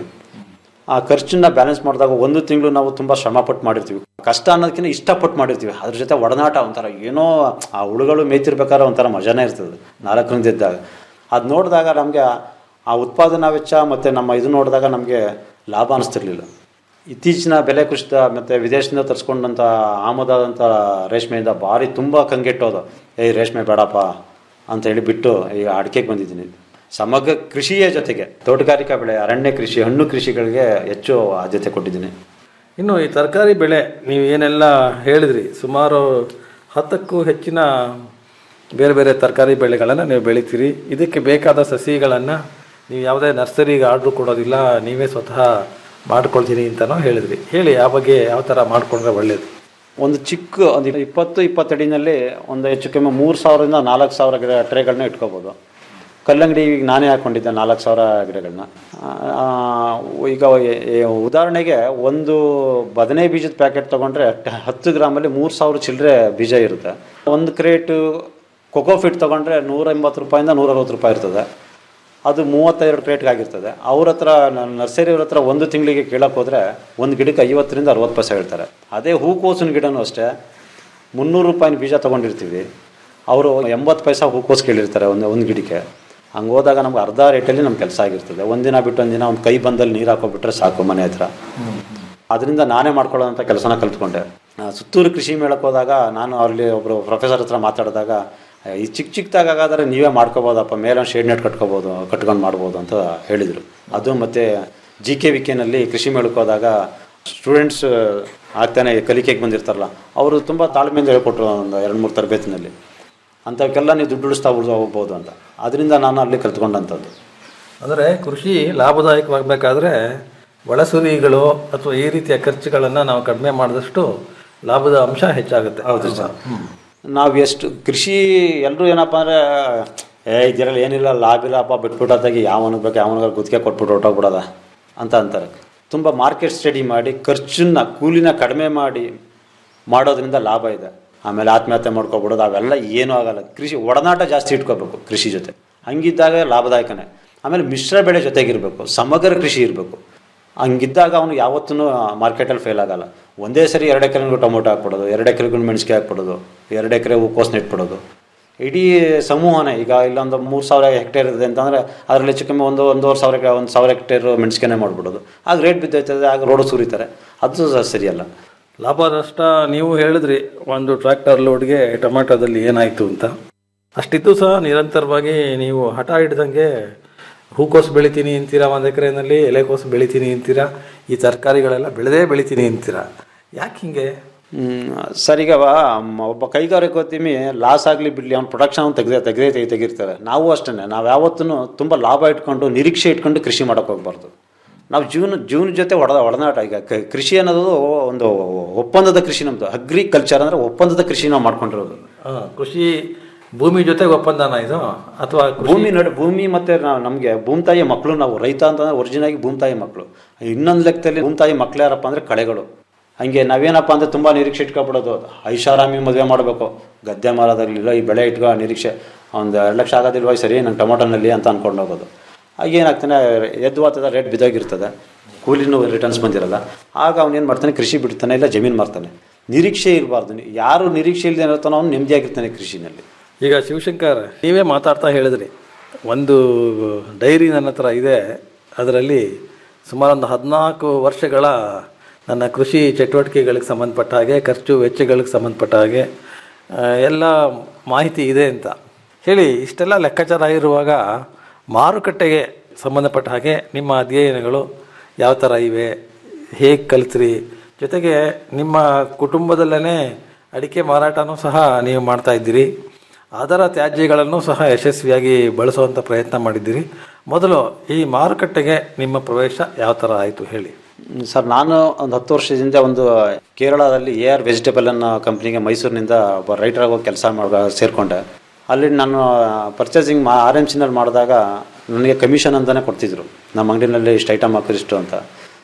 ಆ ಖರ್ಚನ್ನ ಬ್ಯಾಲೆನ್ಸ್ ಮಾಡಿದಾಗ ಒಂದು ತಿಂಗಳು ನಾವು ತುಂಬ ಶ್ರಮಪಟ್ಟು ಮಾಡಿರ್ತೀವಿ ಕಷ್ಟ ಅನ್ನೋದಕ್ಕಿಂತ ಇಷ್ಟಪಟ್ಟು ಮಾಡಿರ್ತೀವಿ ಅದ್ರ ಜೊತೆ ಒಡನಾಟ ಒಂಥರ ಏನೋ ಆ ಹುಳುಗಳು ಮೇಯ್ತಿರ್ಬೇಕಾದ್ರೆ ಒಂಥರ ಮಜಾನೇ ಇರ್ತದೆ ನಾಲ್ಕರಿಂದ ಇದ್ದಾಗ ಅದು ನೋಡಿದಾಗ ನಮಗೆ ಆ ಉತ್ಪಾದನಾ ವೆಚ್ಚ ಮತ್ತು ನಮ್ಮ ಇದು ನೋಡಿದಾಗ ನಮಗೆ ಲಾಭ ಅನಿಸ್ತಿರ್ಲಿಲ್ಲ ಇತ್ತೀಚಿನ ಬೆಲೆ ಕುಸಿತ ಮತ್ತು ವಿದೇಶದಿಂದ ತರಿಸ್ಕೊಂಡಂಥ ಆಮದಾದಂಥ ರೇಷ್ಮೆಯಿಂದ ಭಾರಿ ತುಂಬ ಕಂಗೆಟ್ಟೋದು ಏಯ್ ರೇಷ್ಮೆ ಬೇಡಪ್ಪ ಅಂತ ಹೇಳಿ ಬಿಟ್ಟು ಈಗ ಅಡಿಕೆಗೆ ಬಂದಿದ್ದೀನಿ ಸಮಗ್ರ ಕೃಷಿಯ ಜೊತೆಗೆ ತೋಟಗಾರಿಕಾ ಬೆಳೆ ಅರಣ್ಯ ಕೃಷಿ ಹಣ್ಣು ಕೃಷಿಗಳಿಗೆ ಹೆಚ್ಚು ಆದ್ಯತೆ ಕೊಟ್ಟಿದ್ದೀನಿ ಇನ್ನು ಈ ತರಕಾರಿ ಬೆಳೆ ನೀವು ಏನೆಲ್ಲ ಹೇಳಿದ್ರಿ ಸುಮಾರು ಹತ್ತಕ್ಕೂ ಹೆಚ್ಚಿನ ಬೇರೆ ಬೇರೆ ತರಕಾರಿ ಬೆಳೆಗಳನ್ನು ನೀವು ಬೆಳಿತೀರಿ ಇದಕ್ಕೆ ಬೇಕಾದ ಸಸಿಗಳನ್ನು ನೀವು ಯಾವುದೇ ನರ್ಸರಿಗೆ ಆರ್ಡ್ರ್ ಕೊಡೋದಿಲ್ಲ ನೀವೇ ಸ್ವತಃ ಮಾಡ್ಕೊಳ್ತೀನಿ ಅಂತಲೂ ಹೇಳಿದ್ರಿ ಹೇಳಿ ಯಾವ ಬಗ್ಗೆ ಯಾವ ಥರ ಮಾಡಿಕೊಂಡ್ರೆ ಒಳ್ಳೆಯದು ಒಂದು ಚಿಕ್ಕ ಒಂದು ಇಪ್ಪತ್ತು ಇಪ್ಪತ್ತಡಿನಲ್ಲಿ ಒಂದು ಹೆಚ್ಚು ಕಮ್ಮಿ ಮೂರು ಸಾವಿರದಿಂದ ನಾಲ್ಕು ಸಾವಿರ ಗಿಡ ಟ್ರೇಗಳನ್ನ ಇಟ್ಕೋಬೋದು ಕಲ್ಲಂಗಡಿ ಈಗ ನಾನೇ ಹಾಕ್ಕೊಂಡಿದ್ದೆ ನಾಲ್ಕು ಸಾವಿರ ಗಿಡಗಳನ್ನ ಆ, ಈಗ ಎ- ಎ- ಉದಾಹರಣೆಗೆ ಒಂದು ಬದನೆ ಬೀಜದ ಪ್ಯಾಕೆಟ್ ತೊಗೊಂಡ್ರೆ ಟ- ಹತ್ತು ಗ್ರಾಮಲ್ಲಿ ಮೂರು ಸಾವಿರ ಚಿಲ್ಲರೆ ಬೀಜ ಇರುತ್ತೆ ಒಂದು ಕ್ರೇಟು ಕೊಕೋಫಿಟ್ ತೊಗೊಂಡ್ರೆ ನೂರ ಎಂಬತ್ತು ರೂಪಾಯಿಂದ ನೂರ ಅರವತ್ತು ರೂಪಾಯಿ ಇರ್ತದೆ ಅದು ಮೂವತ್ತೆರಡು ಕ್ರೇಟ್ಗೆ ಆಗಿರ್ತದೆ ಅವ್ರ ಹತ್ರ ನರ್ಸರಿಯವ್ರ ಹತ್ರ ಒಂದು ತಿಂಗಳಿಗೆ ಕೇಳಕ್ಕೆ ಹೋದರೆ ಒಂದು ಗಿಡಕ್ಕೆ ಐವತ್ತರಿಂದ ಅರವತ್ತು ಪೈಸೆ ಹೇಳ್ತಾರೆ ಅದೇ ಹೂಕೋಸಿನ ಗಿಡನೂ ಅಷ್ಟೇ ಮುನ್ನೂರು ರೂಪಾಯಿನ ಬೀಜ ತೊಗೊಂಡಿರ್ತೀವಿ ಅವರು ಎಂಬತ್ತು ಪೈಸಾ ಹೂಕೋಸು ಕೇಳಿರ್ತಾರೆ ಒಂದು ಒಂದು ಗಿಡಕ್ಕೆ ಹಂಗೆ ಹೋದಾಗ ನಮ್ಗೆ ಅರ್ಧ ರೇಟಲ್ಲಿ ನಮ್ಮ ಕೆಲಸ ಆಗಿರ್ತದೆ ಒಂದಿನ ಬಿಟ್ಟು ಒಂದಿನ ಒಂದು ಕೈ ಬಂದಲ್ಲಿ ನೀರು ಹಾಕೋಬಿಟ್ರೆ ಸಾಕು ಮನೆ ಹತ್ರ ಅದರಿಂದ ನಾನೇ ಮಾಡ್ಕೊಳ್ಳೋಂಥ ಕೆಲಸನ ಕಲ್ತ್ಕೊಂಡೆ ಆ, ಸುತ್ತೂರು ಕೃಷಿ ಮೇಳಕ್ಕೆ ಹೋದಾಗ ನಾನು ಅಲ್ಲಿ ಒಬ್ಬರು ಪ್ರೊಫೆಸರ್ ಹತ್ರ ಮಾತಾಡಿದಾಗ ಈ ಚಿಕ್ಕ ಚಿಕ್ಕದಾಗಾದ್ರೆ ನೀವೇ ಮಾಡ್ಕೋಬೋದಪ್ಪ ಮೇಲೆ ಶೇಡ್ ನೆಟ್ ಕಟ್ಕೋಬೋದು ಕಟ್ಕೊಂಡು ಮಾಡ್ಬೋದು ಅಂತ ಹೇಳಿದರು ಅದು ಮತ್ತು ಜಿ ಕೆ ವಿ ಕೆನಲ್ಲಿ ಕೃಷಿ ಮೇಳಕ್ಕೆ ಹೋದಾಗ ಸ್ಟೂಡೆಂಟ್ಸ್ ಆಗ್ತಾನೆ ಕಲಿಕೆಗೆ ಬಂದಿರ್ತಾರಲ್ಲ ಅವರು ತುಂಬ ತಾಳ್ಮೆಯಿಂದ ಹೇಳ್ಕೊಟ್ರು ಒಂದು ಎರಡು ಮೂರು ತರಬೇತಿನಲ್ಲಿ ಅಂಥವಕ್ಕೆಲ್ಲ ನೀವು ದುಡ್ಡು ಉಳಿಸ್ತಾ ಉಳಿದು ಹೋಗ್ಬೋದು ಅಂತ ಅದರಿಂದ ನಾನು ಅಲ್ಲಿ ಕಲ್ತ್ಕೊಂಡಂಥದ್ದು ಅಂದರೆ ಕೃಷಿ ಲಾಭದಾಯಕವಾಗಬೇಕಾದ್ರೆ ಒಳಸುರಿಗಳು ಅಥವಾ ಈ ರೀತಿಯ ಖರ್ಚುಗಳನ್ನು ನಾವು ಕಡಿಮೆ ಮಾಡಿದಷ್ಟು ಲಾಭದ ಅಂಶ ಹೆಚ್ಚಾಗುತ್ತೆ ಹೌದು ಸರ್ ನಾವು ಎಷ್ಟು ಕೃಷಿ ಎಲ್ಲರೂ ಏನಪ್ಪ ಅಂದರೆ ಏ ಇದರಲ್ಲಿ ಏನಿಲ್ಲ ಲಾಭ ಇಲ್ಲಪ್ಪ ಬಿಟ್ಬಿಟ್ಟದಾಗಿ ಯಾವನಿಗೆ ಬೇಕು ಯಾವನಿಗೆ ಗುತ್ತಿಗೆ ಕೊಟ್ಬಿಟ್ಟು ಹೊರಟೋಗ್ಬಿಡೋದ ಅಂತ ಅಂತಾರೆ ತುಂಬ ಮಾರ್ಕೆಟ್ ಸ್ಟಡಿ ಮಾಡಿ ಖರ್ಚನ್ನ ಕೂಲಿನ ಕಡಿಮೆ ಮಾಡಿ ಮಾಡೋದ್ರಿಂದ ಲಾಭ ಇದೆ ಆಮೇಲೆ ಆತ್ಮಹತ್ಯೆ ಮಾಡ್ಕೊಬಿಡೋದು ಅವೆಲ್ಲ ಏನೂ ಆಗಲ್ಲ ಕೃಷಿ ಒಡನಾಟ ಜಾಸ್ತಿ ಇಟ್ಕೋಬೇಕು ಕೃಷಿ ಜೊತೆ ಹಂಗಿದ್ದಾಗ ಲಾಭದಾಯಕನೇ ಆಮೇಲೆ ಮಿಶ್ರ ಬೆಳೆ ಜೊತೆಗಿರಬೇಕು ಸಮಗ್ರ ಕೃಷಿ ಇರಬೇಕು ಹಂಗಿದ್ದಾಗ ಅವನು ಯಾವತ್ತೂ ಮಾರ್ಕೆಟಲ್ಲಿ ಫೇಲ್ ಆಗಲ್ಲ ಒಂದೇ ಸರಿ ಎರಡು ಎಕರೆಗೂ ಟೊಮೊಟೊ ಹಾಕ್ಬಿಡೋದು ಎರಡು ಎಕರೆಗೂ ಮೆಣಸಿಗೆ ಹಾಕ್ಬಿಡೋದು ಎರಡು ಎಕರೆ ಹೂಕೋಸು ನೆಟ್ಬಿಡೋದು ಇಡೀ ಸಮೂಹನೇ ಈಗ ಇಲ್ಲೊಂದು ಮೂರು ಸಾವಿರ ಹೆಕ್ಟೇರ್ ಇದೆ ಅಂತಂದರೆ ಅದರಲ್ಲಿ ಹೆಚ್ಚು ಕಮ್ಮಿ ಒಂದು ಒಂದೂವರೆ ಸಾವಿರ ಒಂದು ಸಾವಿರ ಹೆಕ್ಟೇರ್ ಮೆಣಸಿಗೆನೆ ಮಾಡಿಬಿಡೋದು ಆಗ ರೇಟ್ ಬಿದ್ದೋಯ್ತದೆ ಆಗ ರೋಡ್ ಸುರಿತಾರೆ ಅದು ಸ- ಸರಿಯಲ್ಲ ಲಾಭ ನಷ್ಟ ನೀವು ಹೇಳಿದ್ರಿ ಒಂದು ಟ್ರ್ಯಾಕ್ಟರ್ ಲೋಡ್ಗೆ ಟೊಮೆಟೊದಲ್ಲಿ ಏನಾಯಿತು ಅಂತ ಅಷ್ಟಿದ್ದು ಸಹ ನಿರಂತರವಾಗಿ ನೀವು ಹಠ ಹಿಡ್ದಂಗೆ ಹೂಕೋಸು ಬೆಳಿತೀನಿ ಅಂತೀರಾ ಒಂದು ಎಕರೆನಲ್ಲಿ ಎಲೆಕೋಸು ಬೆಳಿತೀನಿ ಅಂತೀರಾ ಈ ತರಕಾರಿಗಳೆಲ್ಲ ಬೆಳೆದೇ ಬೆಳಿತೀನಿ ಅಂತೀರಾ ಯಾಕೆ ಹಿಂಗೆ ಸರ್ ಈಗ ಮ- ಒಬ್ಬ ಕೈಗಾರಿಕೋದ್ಯಮಿ ಲಾಸ್ ಆಗಲಿ ಬಿಡಲಿ ಅವ್ನ ಪ್ರೊಡಕ್ಷನ್ ತೆಗೆದೇ ತೆಗೆದೇ ತೆಗಿ ತೆಗಿರ್ತಾರೆ ನಾವು ಅಷ್ಟೇ ನಾವು ಯಾವತ್ತೂ ತುಂಬ ಲಾಭ ಇಟ್ಕೊಂಡು ನಿರೀಕ್ಷೆ ಇಟ್ಕೊಂಡು ಕೃಷಿ ಮಾಡೋಕೆ ಹೋಗ್ಬಾರ್ದು ನಾವು ಜೀವನ ಜೀವನ ಜೊತೆ ಒಡ ಒಡನಾಟ ಈಗ ಕ- ಕೃಷಿ ಅನ್ನೋದು ಒಂದು ಒಪ್ಪಂದದ ಕೃಷಿ ನಮ್ಮದು ಅಗ್ರಿಕಲ್ಚರ್ ಅಂದರೆ ಒಪ್ಪಂದದ ಕೃಷಿ ನಾವು ಮಾಡ್ಕೊಂಡಿರೋದು ಆ, ಕೃಷಿ ಭೂಮಿ ಜೊತೆಗೆ ಒಪ್ಪಂದನ ಇದು ಅಥವಾ ಕೃಷಿ- ಭೂಮಿ ನಡು ಭೂಮಿ ಮತ್ತೆ ನಾವು ನಮಗೆ ಭೂಮಿ ತಾಯಿ ಮಕ್ಕಳು ನಾವು ರೈತ ಅಂತಂದ್ರೆ ಒರಿಜಿನಲ್ ಆಗಿ ಭೂಮಿ ತಾಯಿ ಮಕ್ಕಳು ಇನ್ನೊಂದು ಲೆಕ್ಕದಲ್ಲಿ ಭೂಮಿ ತಾಯಿ ಮಕ್ಳು ಯಾರಪ್ಪ ಅಂದ್ರೆ ಕಳೆಗಳು ಹಂಗೆ ನಾವೇನಪ್ಪ ಅಂದ್ರೆ ತುಂಬಾ ನಿರೀಕ್ಷೆ ಇಟ್ಕೊಬಿಡೋದು ಐಷಾರಾಮಿ ಮದುವೆ ಮಾಡಬೇಕು ಗದ್ದೆ ಮಾರೋದಾಗ್ಲಿಲ್ಲ ಈ ಬೆಳೆ ಇಟ್ಕೊ ನಿರೀಕ್ಷೆ ಒಂದು ಎರಡು ಲಕ್ಷ ಆಗೋದಿಲ್ವ ಸರಿ ನಂಗೆ ಟೊಮೊಟೊನಲ್ಲಿ ಅಂತ ಅನ್ಕೊಂಡು ಹೋಗೋದು ಆಗ ಏನಾಗ್ತಾನೆ ಎದ್ದು ಹೋಗ್ತದೆ ರೇಟ್ ಬಿದ್ದೋಗಿರ್ತದೆ ಕೂಲಿನೂ ರಿಟರ್ನ್ಸ್ ಬಂದಿರಲ್ಲ ಆಗ ಅವನೇನು ಮಾಡ್ತಾನೆ ಕೃಷಿ ಬಿಡ್ತಾನೆ ಇಲ್ಲ ಜಮೀನು ಮಾರ್ತಾನೆ ನಿರೀಕ್ಷೆ ಇರಬಾರ್ದು ಯಾರು ನಿರೀಕ್ಷೆ ಇಲ್ಲದೆ ಇರ್ತಾನೋ ಅವ್ನು ನೆಮ್ಮದಿಯಾಗಿರ್ತಾನೆ ಕೃಷಿನಲ್ಲಿ ಈಗ ಶಿವಶಂಕರ್ ನೀವೇ ಮಾತಾಡ್ತಾ ಹೇಳಿದ್ರಿ ಒಂದು ಡೈರಿ ನನ್ನ ಹತ್ರ ಇದೆ ಅದರಲ್ಲಿ ಸುಮಾರು ಒಂದು ಹದಿನಾಲ್ಕು ವರ್ಷಗಳ ನನ್ನ ಕೃಷಿ ಚಟುವಟಿಕೆಗಳಿಗೆ ಸಂಬಂಧಪಟ್ಟ ಹಾಗೆ ಖರ್ಚು ವೆಚ್ಚಗಳಿಗೆ ಸಂಬಂಧಪಟ್ಟ ಹಾಗೆ ಆ, ಎಲ್ಲ ಮಾಹಿತಿ ಇದೆ ಅಂತ ಹೇಳಿ ಇಷ್ಟೆಲ್ಲ ಲೆಕ್ಕಾಚಾರ ಇರುವಾಗ ಮಾರುಕಟ್ಟೆಗೆ ಸಂಬಂಧಪಟ್ಟ ಹಾಗೆ ನಿಮ್ಮ ಅಧ್ಯಯನಗಳು ಯಾವ ಥರ ಇವೆ ಹೇಗೆ ಕಲಿತ್ರಿ ಜೊತೆಗೆ ನಿಮ್ಮ ಕುಟುಂಬದಲ್ಲೇ ಅಡಿಕೆ ಮಾರಾಟನೂ ಸಹ ನೀವು ಮಾಡ್ತಾ ಇದ್ದೀರಿ ಅದರ ತ್ಯಾಜ್ಯಗಳನ್ನು ಸಹ ಯಶಸ್ವಿಯಾಗಿ ಬಳಸುವಂಥ ಪ್ರಯತ್ನ ಮಾಡಿದ್ದೀರಿ ಮೊದಲು ಈ ಮಾರುಕಟ್ಟೆಗೆ ನಿಮ್ಮ ಪ್ರವೇಶ ಯಾವ ಥರ ಆಯಿತು ಹೇಳಿ ಸರ್ ನಾನು ಒಂದು ಹತ್ತು ವರ್ಷದಿಂದ ಒಂದು ಕೇರಳದಲ್ಲಿ ಎ ಆರ್ ವೆಜಿಟೇಬಲ್ ಅನ್ನೋ ಕಂಪ್ನಿಗೆ ಮೈಸೂರಿನಿಂದ ಒಬ್ಬ ರೈಟರಾಗಿ ಹೋಗಿ ಕೆಲಸ ಮಾಡ ಸೇರಿಕೊಂಡೆ ಅಲ್ಲಿ ನಾನು ಪರ್ಚೇಸಿಂಗ್ ಮಾ ಆರ್ ಎಮ್ ಸಿನಲ್ಲಿ ಮಾಡಿದಾಗ ನನಗೆ ಕಮಿಷನ್ ಅಂತಲೇ ಕೊಡ್ತಿದ್ರು ನಮ್ಮ ಅಂಗಡಿನಲ್ಲಿ ಇಷ್ಟು ಐಟಮ್ ಹಾಕಿರಿ ಇಷ್ಟು ಅಂತ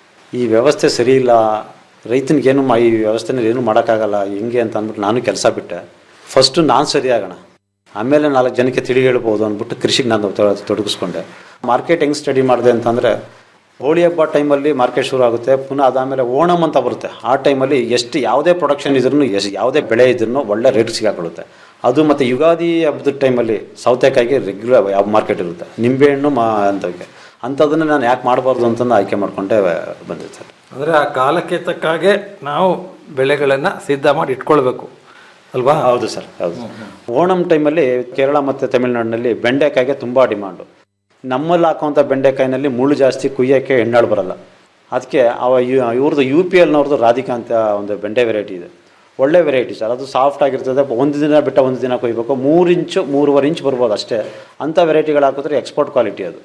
ಈ ವ್ಯವಸ್ಥೆ ಸರಿ ಇಲ್ಲ ರೈತನಿಗೇನು ಮಾ ಈ ವ್ಯವಸ್ಥೆನಲ್ಲಿ ಏನೂ ಮಾಡೋಕ್ಕಾಗಲ್ಲ ಹೆಂಗೆ ಅಂತ ಅಂದ್ಬಿಟ್ಟು ನಾನು ಕೆಲಸ ಬಿಟ್ಟೆ ಫಸ್ಟು ನಾನು ಸರಿ ಆಗೋಣ ಆಮೇಲೆ ನಾಲ್ಕು ಜನಕ್ಕೆ ತಿಳಿ ಹೇಳ್ಬೋದು ಅಂದ್ಬಿಟ್ಟು ಕೃಷಿಗೆ ನಾನು ತೊಡ- ತೊಡಗಿಸ್ಕೊಂಡೆ ಮಾರ್ಕೆಟ್ ಹೆಂಗೆ ಸ್ಟಡಿ ಮಾಡಿದೆ ಅಂತಂದರೆ ಹೋಳಿ ಹಬ್ಬ ಟೈಮಲ್ಲಿ ಮಾರ್ಕೆಟ್ ಶುರು ಆಗುತ್ತೆ ಪುನಃ ಅದಾದಮೇಲೆ ಓಣಮ್ ಅಂತ ಬರುತ್ತೆ ಆ ಟೈಮಲ್ಲಿ ಎಷ್ಟು ಯಾವುದೇ ಪ್ರೊಡಕ್ಷನ್ ಇದ್ರೂ ಎಷ್ಟು ಯಾವುದೇ ಬೆಳೆ ಇದ್ರೂ ಒಳ್ಳೆ ರೇಟ್ ಸಿಗಾಕೊಳ್ಳುತ್ತೆ ಅದು ಮತ್ತು ಯುಗಾದಿ ಹಬ್ಬದ ಟೈಮಲ್ಲಿ ಸೌತೆಕಾಯಿಗೆ ರೆಗ್ಯುಲರ್ ಯಾವ ಮಾರ್ಕೆಟ್ ಇರುತ್ತೆ ನಿಂಬೆಹಣ್ಣು ಮಾ ಅಂತವಕ್ಕೆ ಅಂಥದ್ದನ್ನು ನಾನು ಯಾಕೆ ಮಾಡಬಾರ್ದು ಅಂತ ಆಯ್ಕೆ ಮಾಡಿಕೊಂಡೆ ಬಂದೆ ಸರ್ ಅಂದರೆ ಆ ಕಾಲಕ್ಕೆ ತಕ್ಕ ಹಾಗೆ ನಾವು ಬೆಳೆಗಳನ್ನು ಸಿದ್ಧ ಮಾಡಿ ಇಟ್ಕೊಳ್ಬೇಕು ಅಲ್ವಾ ಹೌದು ಸರ್ ಹೌದು ಓಣಂ ಟೈಮಲ್ಲಿ ಕೇರಳ ಮತ್ತು ತಮಿಳುನಾಡಿನಲ್ಲಿ ಬೆಂಡೆಕಾಯಿಗೆ ತುಂಬ ಡಿಮಾಂಡು ನಮ್ಮಲ್ಲಿ ಹಾಕುವಂಥ ಬೆಂಡೆಕಾಯಿನಲ್ಲಿ ಮುಳ್ಳು ಜಾಸ್ತಿ ಕುಯ್ಯೋಕ್ಕೆ ಎಣ್ಣಾಳು ಬರಲ್ಲ ಅದಕ್ಕೆ ಅವ ಇವ್- ಇವ್ರದ್ದು ಯು ಪಿ ಎಲ್ನವ್ರದ್ದು ರಾಧಿಕಾ ಅಂತ ಒಂದು ಬೆಂಡೆ ವೆರೈಟಿ ಇದೆ ಒಳ್ಳೆ ವೆರೈಟಿ ಸರ್ ಅದು ಸಾಫ್ಟ್ ಆಗಿರ್ತದೆ ಒಂದು ದಿನ ಬಿಟ್ಟ ಒಂದು ದಿನ ಕೊಯ್ಬೇಕು ಮೂರು ಇಂಚು ಮೂರುವರೆ ಇಂಚ್ ಬರ್ಬೋದು ಅಷ್ಟೇ ಅಂಥ ವೆರೈಟಿಗಳು ಹಾಕಿದ್ರೆ ಎಕ್ಸ್ಪೋರ್ಟ್ ಕ್ವಾಲಿಟಿ ಅದು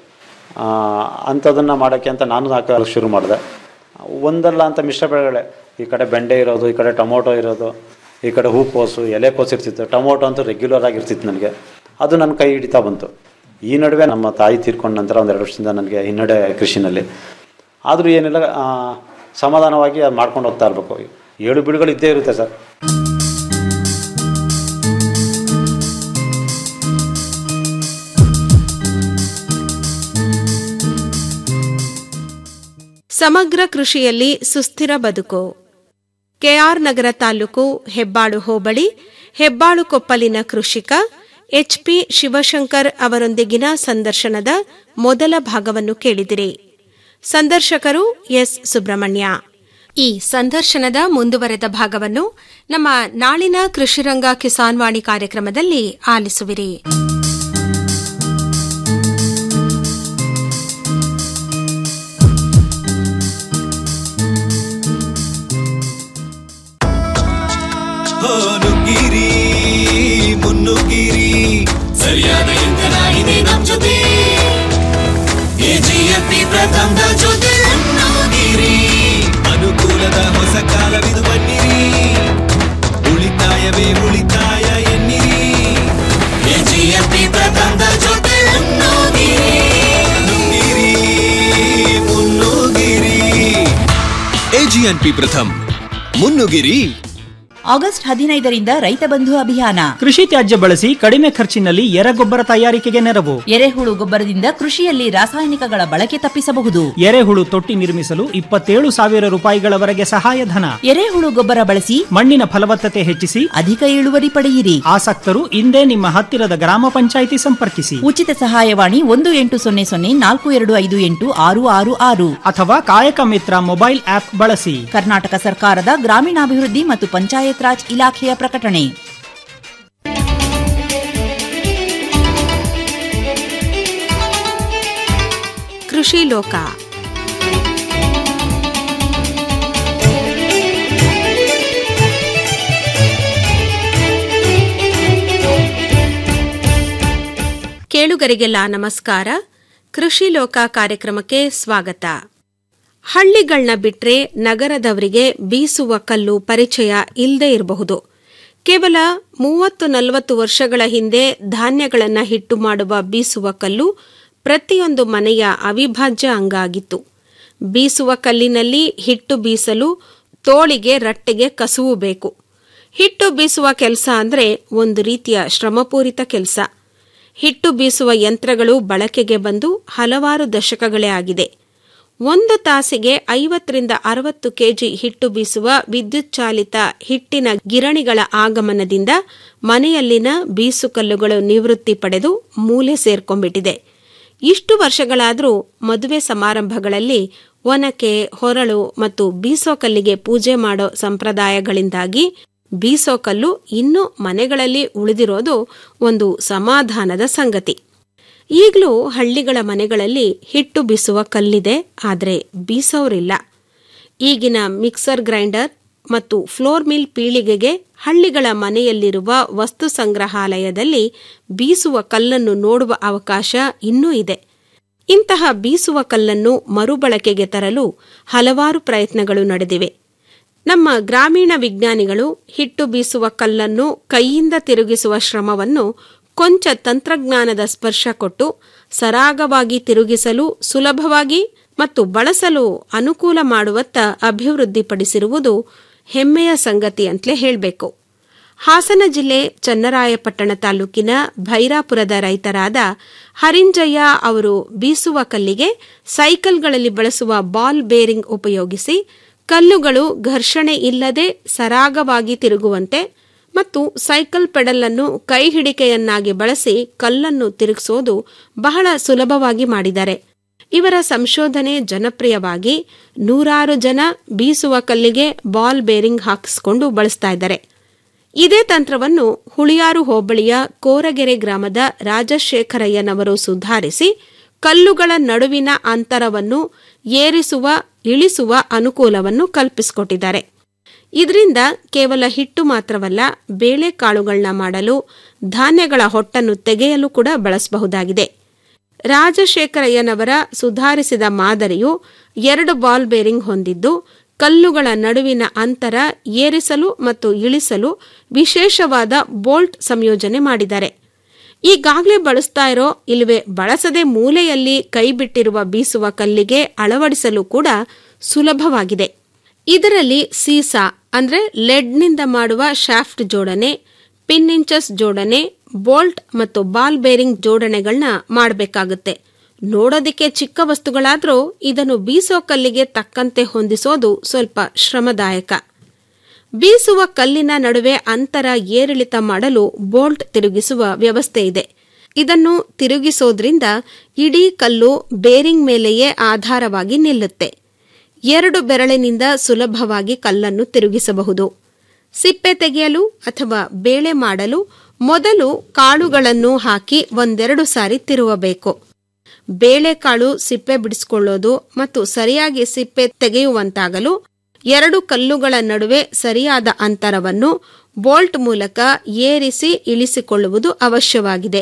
ಅಂಥದನ್ನು ಮಾಡೋಕ್ಕೆ ಅಂತ ನಾನು ಹಾಕಲು ಶುರು ಮಾಡಿದೆ ಒಂದಲ್ಲ ಅಂತ ಮಿಶ್ರ ಬೆಳೆಗಳೇ ಈ ಕಡೆ ಬೆಂಡೆ ಇರೋದು ಈ ಕಡೆ ಟೊಮೊಟೊ ಇರೋದು ಈ ಕಡೆ ಹೂಕೋಸು ಎಲೆಕೋಸು ಇರ್ತಿತ್ತು ಟೊಮೊಟೊ ಅಂತೂ ರೆಗ್ಯುಲರ್ ಆಗಿರ್ತಿತ್ತು ನನಗೆ ಅದು ನನ್ನ ಕೈ ಹಿಡಿತಾ ಬಂತು ಈ ನಡುವೆ ನಮ್ಮ ತಾಯಿ ತೀರ್ಕೊಂಡ ನಂತರ ಒಂದು ಎರಡು ವರ್ಷದಿಂದ ನನಗೆ ಹಿನ್ನಡೆ ಕೃಷಿನಲ್ಲಿ ಆದರೂ ಏನಿಲ್ಲ ಆ, ಸಮಾಧಾನವಾಗಿ ಅದು ಮಾಡ್ಕೊಂಡು ಹೋಗ್ತಾ ಇರಬೇಕು ಏಳು ಬೀಳುಗಳು ಇದ್ದೇ ಇರುತ್ತೆ ಸರ್ ಸಮಗ್ರ ಕೃಷಿಯಲ್ಲಿ ಸುಸ್ಥಿರ ಬದುಕು ಕೆಆರ್ ನಗರ ತಾಲೂಕು ಹೆಬ್ಬಾಳು ಹೋಬಳಿ ಹೆಬ್ಬಾಳು ಕೊಪ್ಪಲಿನ ಕೃಷಿಕ ಎಚ್ಪಿ ಶಿವಶಂಕರ್ ಅವರೊಂದಿಗಿನ ಸಂದರ್ಶನದ ಮೊದಲ ಭಾಗವನ್ನು ಕೇಳಿದಿರಿ ಸಂದರ್ಶಕರು ಎಸ್ ಸುಬ್ರಹ್ಮಣ್ಯ ಈ ಸಂದರ್ಶನದ ಮುಂದುವರೆದ ಭಾಗವನ್ನು ನಮ್ಮ ನಾಳಿನ ಕೃಷಿರಂಗ ಕಿಸಾನ್ ವಾಣಿ ಕಾರ್ಯಕ್ರಮದಲ್ಲಿ ಆಲಿಸುವಿರಿ ನುಗ್ಗಿರಿ ಮುನ್ನುಗ್ಗಿರಿ ಸರಿಯಾದ ಇಂಧನ ಇದೆ ನಮ್ ಜೊತೆ ಎಜಿಎಫ್ಪಿ ಪ್ರಥಮದ ಜೊತೆ ಮುನ್ನುಗ್ಗಿರಿ ಅನುಕೂಲದ ಹೊಸ ಕಾಲವಿದು ಬನ್ನಿರಿ ಉಳಿತಾಯವೇ ಉಳಿತಾಯ ಎನ್ನಿರಿ ಎಜಿಎಫ್ಪಿ ಪ್ರಥಮದ ಜೊತೆ ಮುನ್ನುಗ್ಗಿರಿ ನುಗ್ಗಿರಿ ಮುನ್ನುಗ್ಗಿರಿ ಎಜಿಎನ್ಪಿ ಪ್ರಥಮ್ ಮುನ್ನುಗಿರಿ ಆಗಸ್ಟ್ ಹದಿನೈದರಿಂದ ರೈತ ಬಂಧು ಅಭಿಯಾನ ಕೃಷಿ ತ್ಯಾಜ್ಯ ಬಳಸಿ ಕಡಿಮೆ ಖರ್ಚಿನಲ್ಲಿ ಎರೆಗೊಬ್ಬರ ತಯಾರಿಕೆಗೆ ನೆರವು ಎರೆಹುಳು ಗೊಬ್ಬರದಿಂದ ಕೃಷಿಯಲ್ಲಿ ರಾಸಾಯನಿಕಗಳ ಬಳಕೆ ತಪ್ಪಿಸಬಹುದು ಎರೆಹುಳು ತೊಟ್ಟಿ ನಿರ್ಮಿಸಲು ಇಪ್ಪತ್ತೇಳು ಸಾವಿರ ರೂಪಾಯಿಗಳವರೆಗೆ ಸಹಾಯಧನ ಎರೆಹುಳು ಗೊಬ್ಬರ ಬಳಸಿ ಮಣ್ಣಿನ ಫಲವತ್ತತೆ ಹೆಚ್ಚಿಸಿ ಅಧಿಕ ಇಳುವರಿ ಪಡೆಯಿರಿ ಆಸಕ್ತರು ಇಂದೇ ನಿಮ್ಮ ಹತ್ತಿರದ ಗ್ರಾಮ ಪಂಚಾಯಿತಿ ಸಂಪರ್ಕಿಸಿ ಉಚಿತ ಸಹಾಯವಾಣಿ ಒಂದು ಎಂಟು ಸೊನ್ನೆ ಸೊನ್ನೆ ನಾಲ್ಕು ಎರಡು ಐದು ಎಂಟು ಆರು ಆರು ಆರು ಅಥವಾ ಕಾಯಕ ಮಿತ್ರ ಮೊಬೈಲ್ ಆಪ್ ಬಳಸಿ ಕರ್ನಾಟಕ ಸರ್ಕಾರದ ಗ್ರಾಮೀಣಾಭಿವೃದ್ಧಿ ಮತ್ತು ಪಂಚಾಯತ್ ರಾಜ್ ಇಲಾಖೆಯ ಪ್ರಕಟಣೆ ಕೃಷಿ ಲೋಕ ಕೇಳುಗರಿಗೆಲ್ಲ ನಮಸ್ಕಾರ ಕೃಷಿ ಲೋಕ ಕಾರ್ಯಕ್ರಮಕ್ಕೆ ಸ್ವಾಗತ ಹಳ್ಳಿಗಳನ್ನ ಬಿಟ್ರೆ ನಗರದವರಿಗೆ ಬೀಸುವ ಕಲ್ಲು ಪರಿಚಯ ಇಲ್ಲದೇ ಇರಬಹುದು ಕೇವಲ ಮೂವತ್ತು ನಲವತ್ತು ವರ್ಷಗಳ ಹಿಂದೆ ಧಾನ್ಯಗಳನ್ನು ಹಿಟ್ಟು ಮಾಡುವ ಬೀಸುವ ಕಲ್ಲು ಪ್ರತಿಯೊಂದು ಮನೆಯ ಅವಿಭಾಜ್ಯ ಅಂಗ ಆಗಿತ್ತು ಬೀಸುವ ಕಲ್ಲಿನಲ್ಲಿ ಹಿಟ್ಟು ಬೀಸಲು ತೋಳಿಗೆ ರಟ್ಟೆಗೆ ಕಸುವು ಬೇಕು ಹಿಟ್ಟು ಬೀಸುವ ಕೆಲಸ ಅಂದ್ರೆ ಒಂದು ರೀತಿಯ ಶ್ರಮಪೂರಿತ ಕೆಲಸ ಹಿಟ್ಟು ಬೀಸುವ ಯಂತ್ರಗಳು ಬಳಕೆಗೆ ಬಂದು ಹಲವಾರು ದಶಕಗಳೇ ಆಗಿದೆ ಒಂದು ತಾಸಿಗೆ ಐವತ್ತರಿಂದ ಅರವತ್ತು ಕೆಜಿ ಹಿಟ್ಟು ಬೀಸುವ ವಿದ್ಯುತ್ ಚಾಲಿತ ಹಿಟ್ಟಿನ ಗಿರಣಿಗಳ ಆಗಮನದಿಂದ ಮನೆಯಲ್ಲಿನ ಬೀಸುಕಲ್ಲುಗಳು ನಿವೃತ್ತಿ ಪಡೆದು ಮೂಲೆ ಸೇರ್ಕೊಂಡ್ಬಿಟ್ಟಿದೆ ಇಷ್ಟು ವರ್ಷಗಳಾದರೂ ಮದುವೆ ಸಮಾರಂಭಗಳಲ್ಲಿ ಒನಕೆ ಹೊರಳು ಮತ್ತು ಬೀಸೋಕಲ್ಲಿಗೆ ಪೂಜೆ ಮಾಡೋ ಸಂಪ್ರದಾಯಗಳಿಂದಾಗಿ ಬೀಸೋಕಲ್ಲು ಇನ್ನೂ ಮನೆಗಳಲ್ಲಿ ಉಳಿದಿರೋದು ಒಂದು ಸಮಾಧಾನದ ಸಂಗತಿ ಈಗಲೂ ಹಳ್ಳಿಗಳ ಮನೆಗಳಲ್ಲಿ ಹಿಟ್ಟು ಬೀಸುವ ಕಲ್ಲಿದೆ ಆದರೆ ಬೀಸೋರಿಲ್ಲ ಈಗಿನ ಮಿಕ್ಸರ್ ಗ್ರೈಂಡರ್ ಮತ್ತು ಫ್ಲೋರ್ ಮಿಲ್ ಪೀಳಿಗೆಗೆ ಹಳ್ಳಿಗಳ ಮನೆಯಲ್ಲಿರುವ ವಸ್ತು ಸಂಗ್ರಹಾಲಯದಲ್ಲಿ ಬೀಸುವ ಕಲ್ಲನ್ನು ನೋಡುವ ಅವಕಾಶ ಇನ್ನೂ ಇದೆ ಇಂತಹ ಬೀಸುವ ಕಲ್ಲನ್ನು ಮರುಬಳಕೆಗೆ ತರಲು ಹಲವಾರು ಪ್ರಯತ್ನಗಳು ನಡೆದಿವೆ ನಮ್ಮ ಗ್ರಾಮೀಣ ವಿಜ್ಞಾನಿಗಳು ಹಿಟ್ಟು ಬೀಸುವ ಕಲ್ಲನ್ನು ಕೈಯಿಂದ ತಿರುಗಿಸುವ ಶ್ರಮವನ್ನು ಕೊಂಚ ತಂತ್ರಜ್ಞಾನದ ಸ್ಪರ್ಶ ಕೊಟ್ಟು ಸರಾಗವಾಗಿ ತಿರುಗಿಸಲು ಸುಲಭವಾಗಿ ಮತ್ತು ಬಳಸಲು ಅನುಕೂಲ ಮಾಡುವತ್ತ ಅಭಿವೃದ್ಧಿಪಡಿಸಿರುವುದು ಹೆಮ್ಮೆಯ ಸಂಗತಿ ಅಂತಲೇ ಹೇಳಬೇಕು ಹಾಸನ ಜಿಲ್ಲೆ ಚನ್ನರಾಯಪಟ್ಟಣ ತಾಲೂಕಿನ ಭೈರಾಪುರದ ರೈತರಾದ ಹರಿಂಜಯ್ಯ ಅವರು ಬೀಸುವ ಕಲ್ಲಿಗೆ ಸೈಕಲ್ಗಳಲ್ಲಿ ಬಳಸುವ ಬಾಲ್ ಬೇರಿಂಗ್ ಉಪಯೋಗಿಸಿ ಕಲ್ಲುಗಳು ಘರ್ಷಣೆ ಇಲ್ಲದೆ ಸರಾಗವಾಗಿ ತಿರುಗುವಂತೆ ಮತ್ತು ಸೈಕಲ್ ಪೆಡಲ್ ಅನ್ನು ಕೈ ಹಿಡಿಕೆಯನ್ನಾಗಿ ಬಳಸಿ ಕಲ್ಲನ್ನು ತಿರುಗಿಸೋದು ಬಹಳ ಸುಲಭವಾಗಿ ಮಾಡಿದ್ದಾರೆ ಇವರ ಸಂಶೋಧನೆ ಜನಪ್ರಿಯವಾಗಿ ನೂರಾರು ಜನ ಬೀಸುವ ಕಲ್ಲಿಗೆ ಬಾಲ್ ಬೇರಿಂಗ್ ಹಾಕಿಸ್ಕೊಂಡು ಬಳಸ್ತಾ ಇದ್ದಾರೆ ಇದೇ ತಂತ್ರವನ್ನು ಹುಳಿಯಾರು ಹೋಬಳಿಯ ಕೋರಗೆರೆ ಗ್ರಾಮದ ರಾಜಶೇಖರಯ್ಯನವರು ಸುಧಾರಿಸಿ ಕಲ್ಲುಗಳ ನಡುವಿನ ಅಂತರವನ್ನು ಏರಿಸುವ ಇಳಿಸುವ ಅನುಕೂಲವನ್ನು ಕಲ್ಪಿಸಿಕೊಟ್ಟಿದ್ದಾರೆ ಇದರಿಂದ ಕೇವಲ ಹಿಟ್ಟು ಮಾತ್ರವಲ್ಲ ಬೇಳೆಕಾಳುಗಳನ್ನ ಮಾಡಲು ಧಾನ್ಯಗಳ ಹೊಟ್ಟನ್ನು ತೆಗೆಯಲು ಕೂಡ ಬಳಸಬಹುದಾಗಿದೆ ರಾಜಶೇಖರಯ್ಯನವರ ಸುಧಾರಿಸಿದ ಮಾದರಿಯು ಎರಡು ಬಾಲ್ ಬೇರಿಂಗ್ ಹೊಂದಿದ್ದು ಕಲ್ಲುಗಳ ನಡುವಿನ ಅಂತರ ಏರಿಸಲು ಮತ್ತು ಇಳಿಸಲು ವಿಶೇಷವಾದ ಬೋಲ್ಟ್ ಸಂಯೋಜನೆ ಮಾಡಿದ್ದಾರೆ ಈಗಾಗಲೇ ಬಳಸ್ತಾ ಇರೋ ಇಲ್ಲವೇ ಬಳಸದೆ ಮೂಲೆಯಲ್ಲಿ ಕೈಬಿಟ್ಟಿರುವ ಬೀಸುವ ಕಲ್ಲಿಗೆ ಅಳವಡಿಸಲು ಕೂಡ ಸುಲಭವಾಗಿದೆ ಇದರಲ್ಲಿ ಸೀಸಾ ಅಂದ್ರೆ ಲೆಡ್ನಿಂದ ಮಾಡುವ ಶಾಫ್ಟ್ ಜೋಡಣೆ ಪಿನ್ ಇಂಚಸ್ ಜೋಡಣೆ ಬೋಲ್ಟ್ ಮತ್ತು ಬಾಲ್ ಬೇರಿಂಗ್ ಜೋಡಣೆಗಳನ್ನ ಮಾಡಬೇಕಾಗುತ್ತೆ ನೋಡೋದಕ್ಕೆ ಚಿಕ್ಕ ವಸ್ತುಗಳಾದರೂ ಇದನ್ನು ಬೀಸೋ ಕಲ್ಲಿಗೆ ತಕ್ಕಂತೆ ಹೊಂದಿಸೋದು ಸ್ವಲ್ಪ ಶ್ರಮದಾಯಕ ಬೀಸುವ ಕಲ್ಲಿನ ನಡುವೆ ಅಂತರ ಏರಿಳಿತ ಮಾಡಲು ಬೋಲ್ಟ್ ತಿರುಗಿಸುವ ವ್ಯವಸ್ಥೆ ಇದೆ ಇದನ್ನು ತಿರುಗಿಸೋದ್ರಿಂದ ಇಡೀ ಕಲ್ಲು ಬೇರಿಂಗ್ ಮೇಲೆಯೇ ಆಧಾರವಾಗಿ ನಿಲ್ಲುತ್ತೆ ಎರಡು ಬೆರಳಿನಿಂದ ಸುಲಭವಾಗಿ ಕಲ್ಲನ್ನು ತಿರುಗಿಸಬಹುದು ಸಿಪ್ಪೆ ತೆಗೆಯಲು ಅಥವಾ ಬೇಳೆ ಮಾಡಲು ಮೊದಲು ಕಾಳುಗಳನ್ನು ಹಾಕಿ ಒಂದೆರಡು ಸಾರಿ ತಿರುವಬೇಕು ಬೇಳೆಕಾಳು ಸಿಪ್ಪೆ ಬಿಡಿಸಿಕೊಳ್ಳೋದು ಮತ್ತು ಸರಿಯಾಗಿ ಸಿಪ್ಪೆ ತೆಗೆಯುವಂತಾಗಲು ಎರಡು ಕಲ್ಲುಗಳ ನಡುವೆ ಸರಿಯಾದ ಅಂತರವನ್ನು ಬೋಲ್ಟ್ ಮೂಲಕ ಏರಿಸಿ ಇಳಿಸಿಕೊಳ್ಳುವುದು ಅವಶ್ಯವಾಗಿದೆ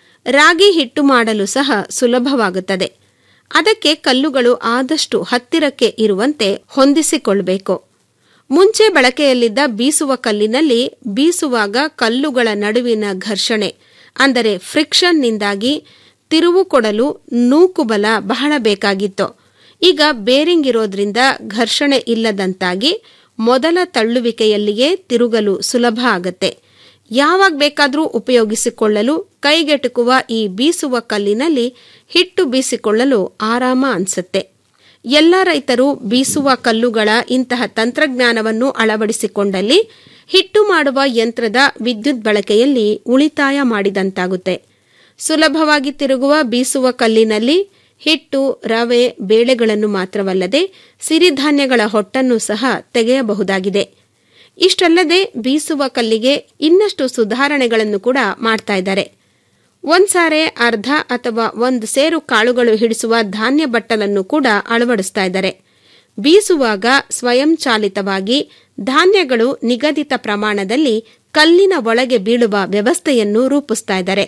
ರಾಗಿ ಹಿಟ್ಟು ಮಾಡಲು ಸಹ ಸುಲಭವಾಗುತ್ತದೆ ಅದಕ್ಕೆ ಕಲ್ಲುಗಳು ಆದಷ್ಟು ಹತ್ತಿರಕ್ಕೆ ಇರುವಂತೆ ಹೊಂದಿಸಿಕೊಳ್ಳಬೇಕು ಮುಂಚೆ ಬಳಕೆಯಲ್ಲಿದ್ದ ಬೀಸುವ ಕಲ್ಲಿನಲ್ಲಿ ಬೀಸುವಾಗ ಕಲ್ಲುಗಳ ನಡುವಿನ ಘರ್ಷಣೆ ಅಂದರೆ ಫ್ರಿಕ್ಷನ್ನಿಂದಾಗಿ ತಿರುವು ಕೊಡಲು ನೂಕುಬಲ ಬಹಳ ಬೇಕಾಗಿತ್ತು ಈಗ ಬೇರಿಂಗ್ ಇರೋದ್ರಿಂದ ಘರ್ಷಣೆ ಇಲ್ಲದಂತಾಗಿ ಮೊದಲ ತಳ್ಳುವಿಕೆಯಲ್ಲಿಯೇ ತಿರುಗಲು ಸುಲಭ ಆಗತ್ತೆ ಯಾವಾಗ ಬೇಕಾದರೂ ಉಪಯೋಗಿಸಿಕೊಳ್ಳಲು ಕೈಗೆಟುಕುವ ಈ ಬೀಸುವ ಕಲ್ಲಿನಲ್ಲಿ ಹಿಟ್ಟು ಬೀಸಿಕೊಳ್ಳಲು ಆರಾಮ ಅನ್ಸುತ್ತೆ ಎಲ್ಲ ರೈತರು ಬೀಸುವ ಕಲ್ಲುಗಳ ಇಂತಹ ತಂತ್ರಜ್ಞಾನವನ್ನು ಅಳವಡಿಸಿಕೊಂಡಲ್ಲಿ ಹಿಟ್ಟು ಮಾಡುವ ಯಂತ್ರದ ವಿದ್ಯುತ್ ಬಳಕೆಯಲ್ಲಿ ಉಳಿತಾಯ ಮಾಡಿದಂತಾಗುತ್ತೆ ಸುಲಭವಾಗಿ ತಿರುಗುವ ಬೀಸುವ ಕಲ್ಲಿನಲ್ಲಿ ಹಿಟ್ಟು ರವೆ ಬೇಳೆಗಳನ್ನು ಮಾತ್ರವಲ್ಲದೆ ಸಿರಿಧಾನ್ಯಗಳ ಹೊಟ್ಟನ್ನು ಸಹ ತೆಗೆಯಬಹುದಾಗಿದೆ ಇಷ್ಟಲ್ಲದೆ ಬೀಸುವ ಕಲ್ಲಿಗೆ ಇನ್ನಷ್ಟು ಸುಧಾರಣೆಗಳನ್ನು ಕೂಡ ಮಾಡ್ತಾ ಇದ್ದಾರೆ ಒಂದ್ಸಾರೆ ಅರ್ಧ ಅಥವಾ ಒಂದು ಸೇರು ಕಾಳುಗಳು ಹಿಡಿಸುವ ಧಾನ್ಯ ಬಟ್ಟಲನ್ನು ಕೂಡ ಅಳವಡಿಸ್ತಾ ಇದ್ದಾರೆ ಬೀಸುವಾಗ ಸ್ವಯಂಚಾಲಿತವಾಗಿ ಧಾನ್ಯಗಳು ನಿಗದಿತ ಪ್ರಮಾಣದಲ್ಲಿ ಕಲ್ಲಿನ ಒಳಗೆ ಬೀಳುವ ವ್ಯವಸ್ಥೆಯನ್ನು ರೂಪಿಸ್ತಾ ಇದ್ದಾರೆ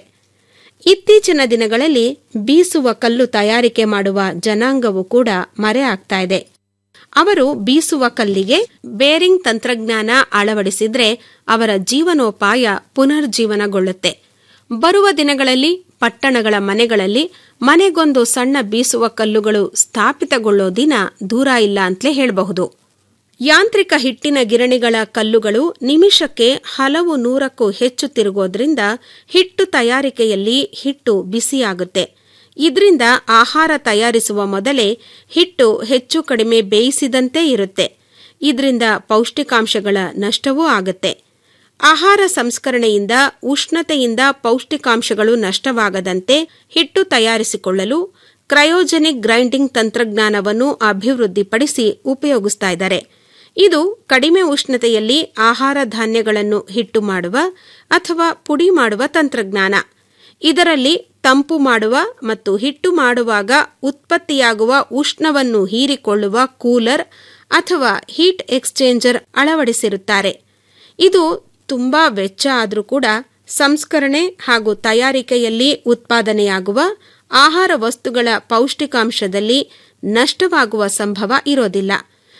ಇತ್ತೀಚಿನ ದಿನಗಳಲ್ಲಿ ಬೀಸುವ ಕಲ್ಲು ತಯಾರಿಕೆ ಮಾಡುವ ಜನಾಂಗವು ಕೂಡ ಮರೆ ಆಗ್ತಾ ಇದೆ ಅವರು ಬೀಸುವ ಕಲ್ಲಿಗೆ ಬೇರಿಂಗ್ ತಂತ್ರಜ್ಞಾನ ಅಳವಡಿಸಿದ್ರೆ ಅವರ ಜೀವನೋಪಾಯ ಪುನರ್ಜೀವನಗೊಳ್ಳುತ್ತೆ ಬರುವ ದಿನಗಳಲ್ಲಿ ಪಟ್ಟಣಗಳ ಮನೆಗಳಲ್ಲಿ ಮನೆಗೊಂದು ಸಣ್ಣ ಬೀಸುವ ಕಲ್ಲುಗಳು ಸ್ಥಾಪಿತಗೊಳ್ಳೋ ದಿನ ದೂರ ಇಲ್ಲ ಅಂತಲೇ ಹೇಳಬಹುದು ಯಾಂತ್ರಿಕ ಹಿಟ್ಟಿನ ಗಿರಣಿಗಳ ಕಲ್ಲುಗಳು ನಿಮಿಷಕ್ಕೆ ಹಲವು ನೂರಕ್ಕೂ ಹೆಚ್ಚು ತಿರುಗೋದ್ರಿಂದ ಹಿಟ್ಟು ತಯಾರಿಕೆಯಲ್ಲಿ ಹಿಟ್ಟು ಬಿಸಿಯಾಗುತ್ತೆ ಇದರಿಂದ ಆಹಾರ ತಯಾರಿಸುವ ಮೊದಲೇ ಹಿಟ್ಟು ಹೆಚ್ಚು ಕಡಿಮೆ ಬೇಯಿಸಿದಂತೆ ಇರುತ್ತೆ ಇದರಿಂದ ಪೌಷ್ಟಿಕಾಂಶಗಳ ನಷ್ಟವೂ ಆಗುತ್ತೆ ಆಹಾರ ಸಂಸ್ಕರಣೆಯಿಂದ ಉಷ್ಣತೆಯಿಂದ ಪೌಷ್ಟಿಕಾಂಶಗಳು ನಷ್ಟವಾಗದಂತೆ ಹಿಟ್ಟು ತಯಾರಿಸಿಕೊಳ್ಳಲು ಕ್ರಯೋಜೆನಿಕ್ ಗ್ರೈಂಡಿಂಗ್ ತಂತ್ರಜ್ಞಾನವನ್ನು ಅಭಿವೃದ್ಧಿಪಡಿಸಿ ಉಪಯೋಗಿಸ್ತಾ ಇದ್ದಾರೆ ಇದು ಕಡಿಮೆ ಉಷ್ಣತೆಯಲ್ಲಿ ಆಹಾರ ಧಾನ್ಯಗಳನ್ನು ಹಿಟ್ಟು ಮಾಡುವ ಅಥವಾ ಪುಡಿ ಮಾಡುವ ತಂತ್ರಜ್ಞಾನ ಇದರಲ್ಲಿ ತಂಪು ಮಾಡುವ ಮತ್ತು ಹಿಟ್ಟು ಮಾಡುವಾಗ ಉತ್ಪತ್ತಿಯಾಗುವ ಉಷ್ಣವನ್ನು ಹೀರಿಕೊಳ್ಳುವ ಕೂಲರ್ ಅಥವಾ ಹೀಟ್ ಎಕ್ಸ್ಚೇಂಜರ್ ಅಳವಡಿಸಿರುತ್ತಾರೆ ಇದು ತುಂಬಾ ವೆಚ್ಚ ಆದರೂ ಕೂಡ ಸಂಸ್ಕರಣೆ ಹಾಗೂ ತಯಾರಿಕೆಯಲ್ಲಿ ಉತ್ಪಾದನೆಯಾಗುವ ಆಹಾರ ವಸ್ತುಗಳ ಪೌಷ್ಟಿಕಾಂಶದಲ್ಲಿ ನಷ್ಟವಾಗುವ ಸಂಭವ ಇರೋದಿಲ್ಲ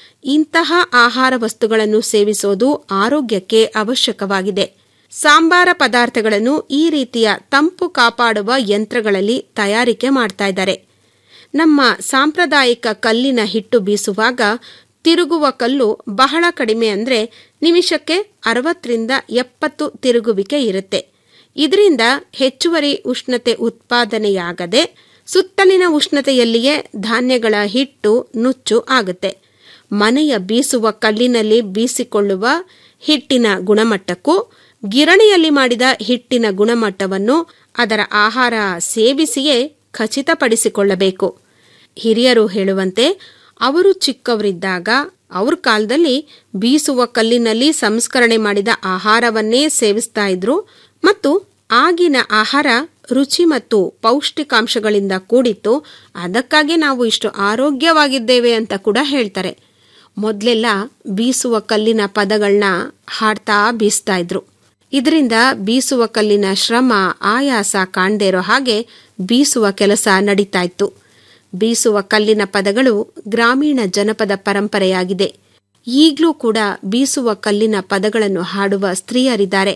ಇಂತಹ ಆಹಾರ ವಸ್ತುಗಳನ್ನು ಸೇವಿಸೋದು ಆರೋಗ್ಯಕ್ಕೆ ಅವಶ್ಯಕವಾಗಿದೆ ಸಾಂಬಾರ ಪದಾರ್ಥಗಳನ್ನು ಈ ರೀತಿಯ ತಂಪು ಕಾಪಾಡುವ ಯಂತ್ರಗಳಲ್ಲಿ ತಯಾರಿಕೆ ಮಾಡ್ತಾ ಇದ್ದಾರೆ ನಮ್ಮ ಸಾಂಪ್ರದಾಯಿಕ ಕಲ್ಲಿನ ಹಿಟ್ಟು ಬೀಸುವಾಗ ತಿರುಗುವ ಕಲ್ಲು ಬಹಳ ಕಡಿಮೆ ಅಂದರೆ ನಿಮಿಷಕ್ಕೆ ಅರವತ್ತರಿಂದ ಎಪ್ಪತ್ತು ತಿರುಗುವಿಕೆ ಇರುತ್ತೆ ಇದರಿಂದ ಹೆಚ್ಚುವರಿ ಉಷ್ಣತೆ ಉತ್ಪಾದನೆಯಾಗದೆ ಸುತ್ತಲಿನ ಉಷ್ಣತೆಯಲ್ಲಿಯೇ ಧಾನ್ಯಗಳ ಹಿಟ್ಟು ನುಚ್ಚು ಆಗುತ್ತೆ ಮನೆಯ ಬೀಸುವ ಕಲ್ಲಿನಲ್ಲಿ ಬೀಸಿಕೊಳ್ಳುವ ಹಿಟ್ಟಿನ ಗುಣಮಟ್ಟಕ್ಕೂ ಗಿರಣಿಯಲ್ಲಿ ಮಾಡಿದ ಹಿಟ್ಟಿನ ಗುಣಮಟ್ಟವನ್ನು ಅದರ ಆಹಾರ ಸೇವಿಸಿಯೇ ಖಚಿತಪಡಿಸಿಕೊಳ್ಳಬೇಕು ಹಿರಿಯರು ಹೇಳುವಂತೆ ಅವರು ಚಿಕ್ಕವರಿದ್ದಾಗ ಅವ್ರ ಕಾಲದಲ್ಲಿ ಬೀಸುವ ಕಲ್ಲಿನಲ್ಲಿ ಸಂಸ್ಕರಣೆ ಮಾಡಿದ ಆಹಾರವನ್ನೇ ಸೇವಿಸ್ತಾ ಇದ್ರು ಮತ್ತು ಆಗಿನ ಆಹಾರ ರುಚಿ ಮತ್ತು ಪೌಷ್ಟಿಕಾಂಶಗಳಿಂದ ಕೂಡಿತ್ತು ಅದಕ್ಕಾಗಿ ನಾವು ಇಷ್ಟು ಆರೋಗ್ಯವಾಗಿದ್ದೇವೆ ಅಂತ ಕೂಡ ಹೇಳ್ತಾರೆ ಮೊದಲೆಲ್ಲ ಬೀಸುವ ಕಲ್ಲಿನ ಪದಗಳನ್ನ ಹಾಡ್ತಾ ಬೀಸ್ತಾ ಇದ್ರು ಇದರಿಂದ ಬೀಸುವ ಕಲ್ಲಿನ ಶ್ರಮ ಆಯಾಸ ಕಾಣದೇ ಇರೋ ಹಾಗೆ ಬೀಸುವ ಕೆಲಸ ನಡೀತಾ ಇತ್ತು ಬೀಸುವ ಕಲ್ಲಿನ ಪದಗಳು ಗ್ರಾಮೀಣ ಜನಪದ ಪರಂಪರೆಯಾಗಿದೆ ಈಗಲೂ ಕೂಡ ಬೀಸುವ ಕಲ್ಲಿನ ಪದಗಳನ್ನು ಹಾಡುವ ಸ್ತ್ರೀಯರಿದ್ದಾರೆ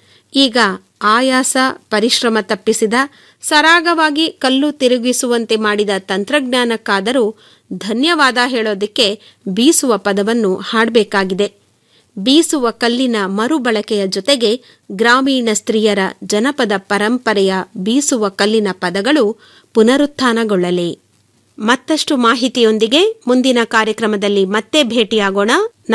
ಈಗ ಆಯಾಸ ಪರಿಶ್ರಮ ತಪ್ಪಿಸಿದ ಸರಾಗವಾಗಿ ಕಲ್ಲು ತಿರುಗಿಸುವಂತೆ ಮಾಡಿದ ತಂತ್ರಜ್ಞಾನಕ್ಕಾದರೂ ಧನ್ಯವಾದ ಹೇಳೋದಕ್ಕೆ ಬೀಸುವ ಪದವನ್ನು ಹಾಡಬೇಕಾಗಿದೆ ಬೀಸುವ ಕಲ್ಲಿನ ಮರುಬಳಕೆಯ ಜೊತೆಗೆ ಗ್ರಾಮೀಣ ಸ್ತ್ರೀಯರ ಜನಪದ ಪರಂಪರೆಯ ಬೀಸುವ ಕಲ್ಲಿನ ಪದಗಳು ಪುನರುತ್ಥಾನಗೊಳ್ಳಲಿ ಮತ್ತಷ್ಟು ಮಾಹಿತಿಯೊಂದಿಗೆ ಮುಂದಿನ ಕಾರ್ಯಕ್ರಮದಲ್ಲಿ ಮತ್ತೆ ಭೇಟಿಯಾಗೋಣ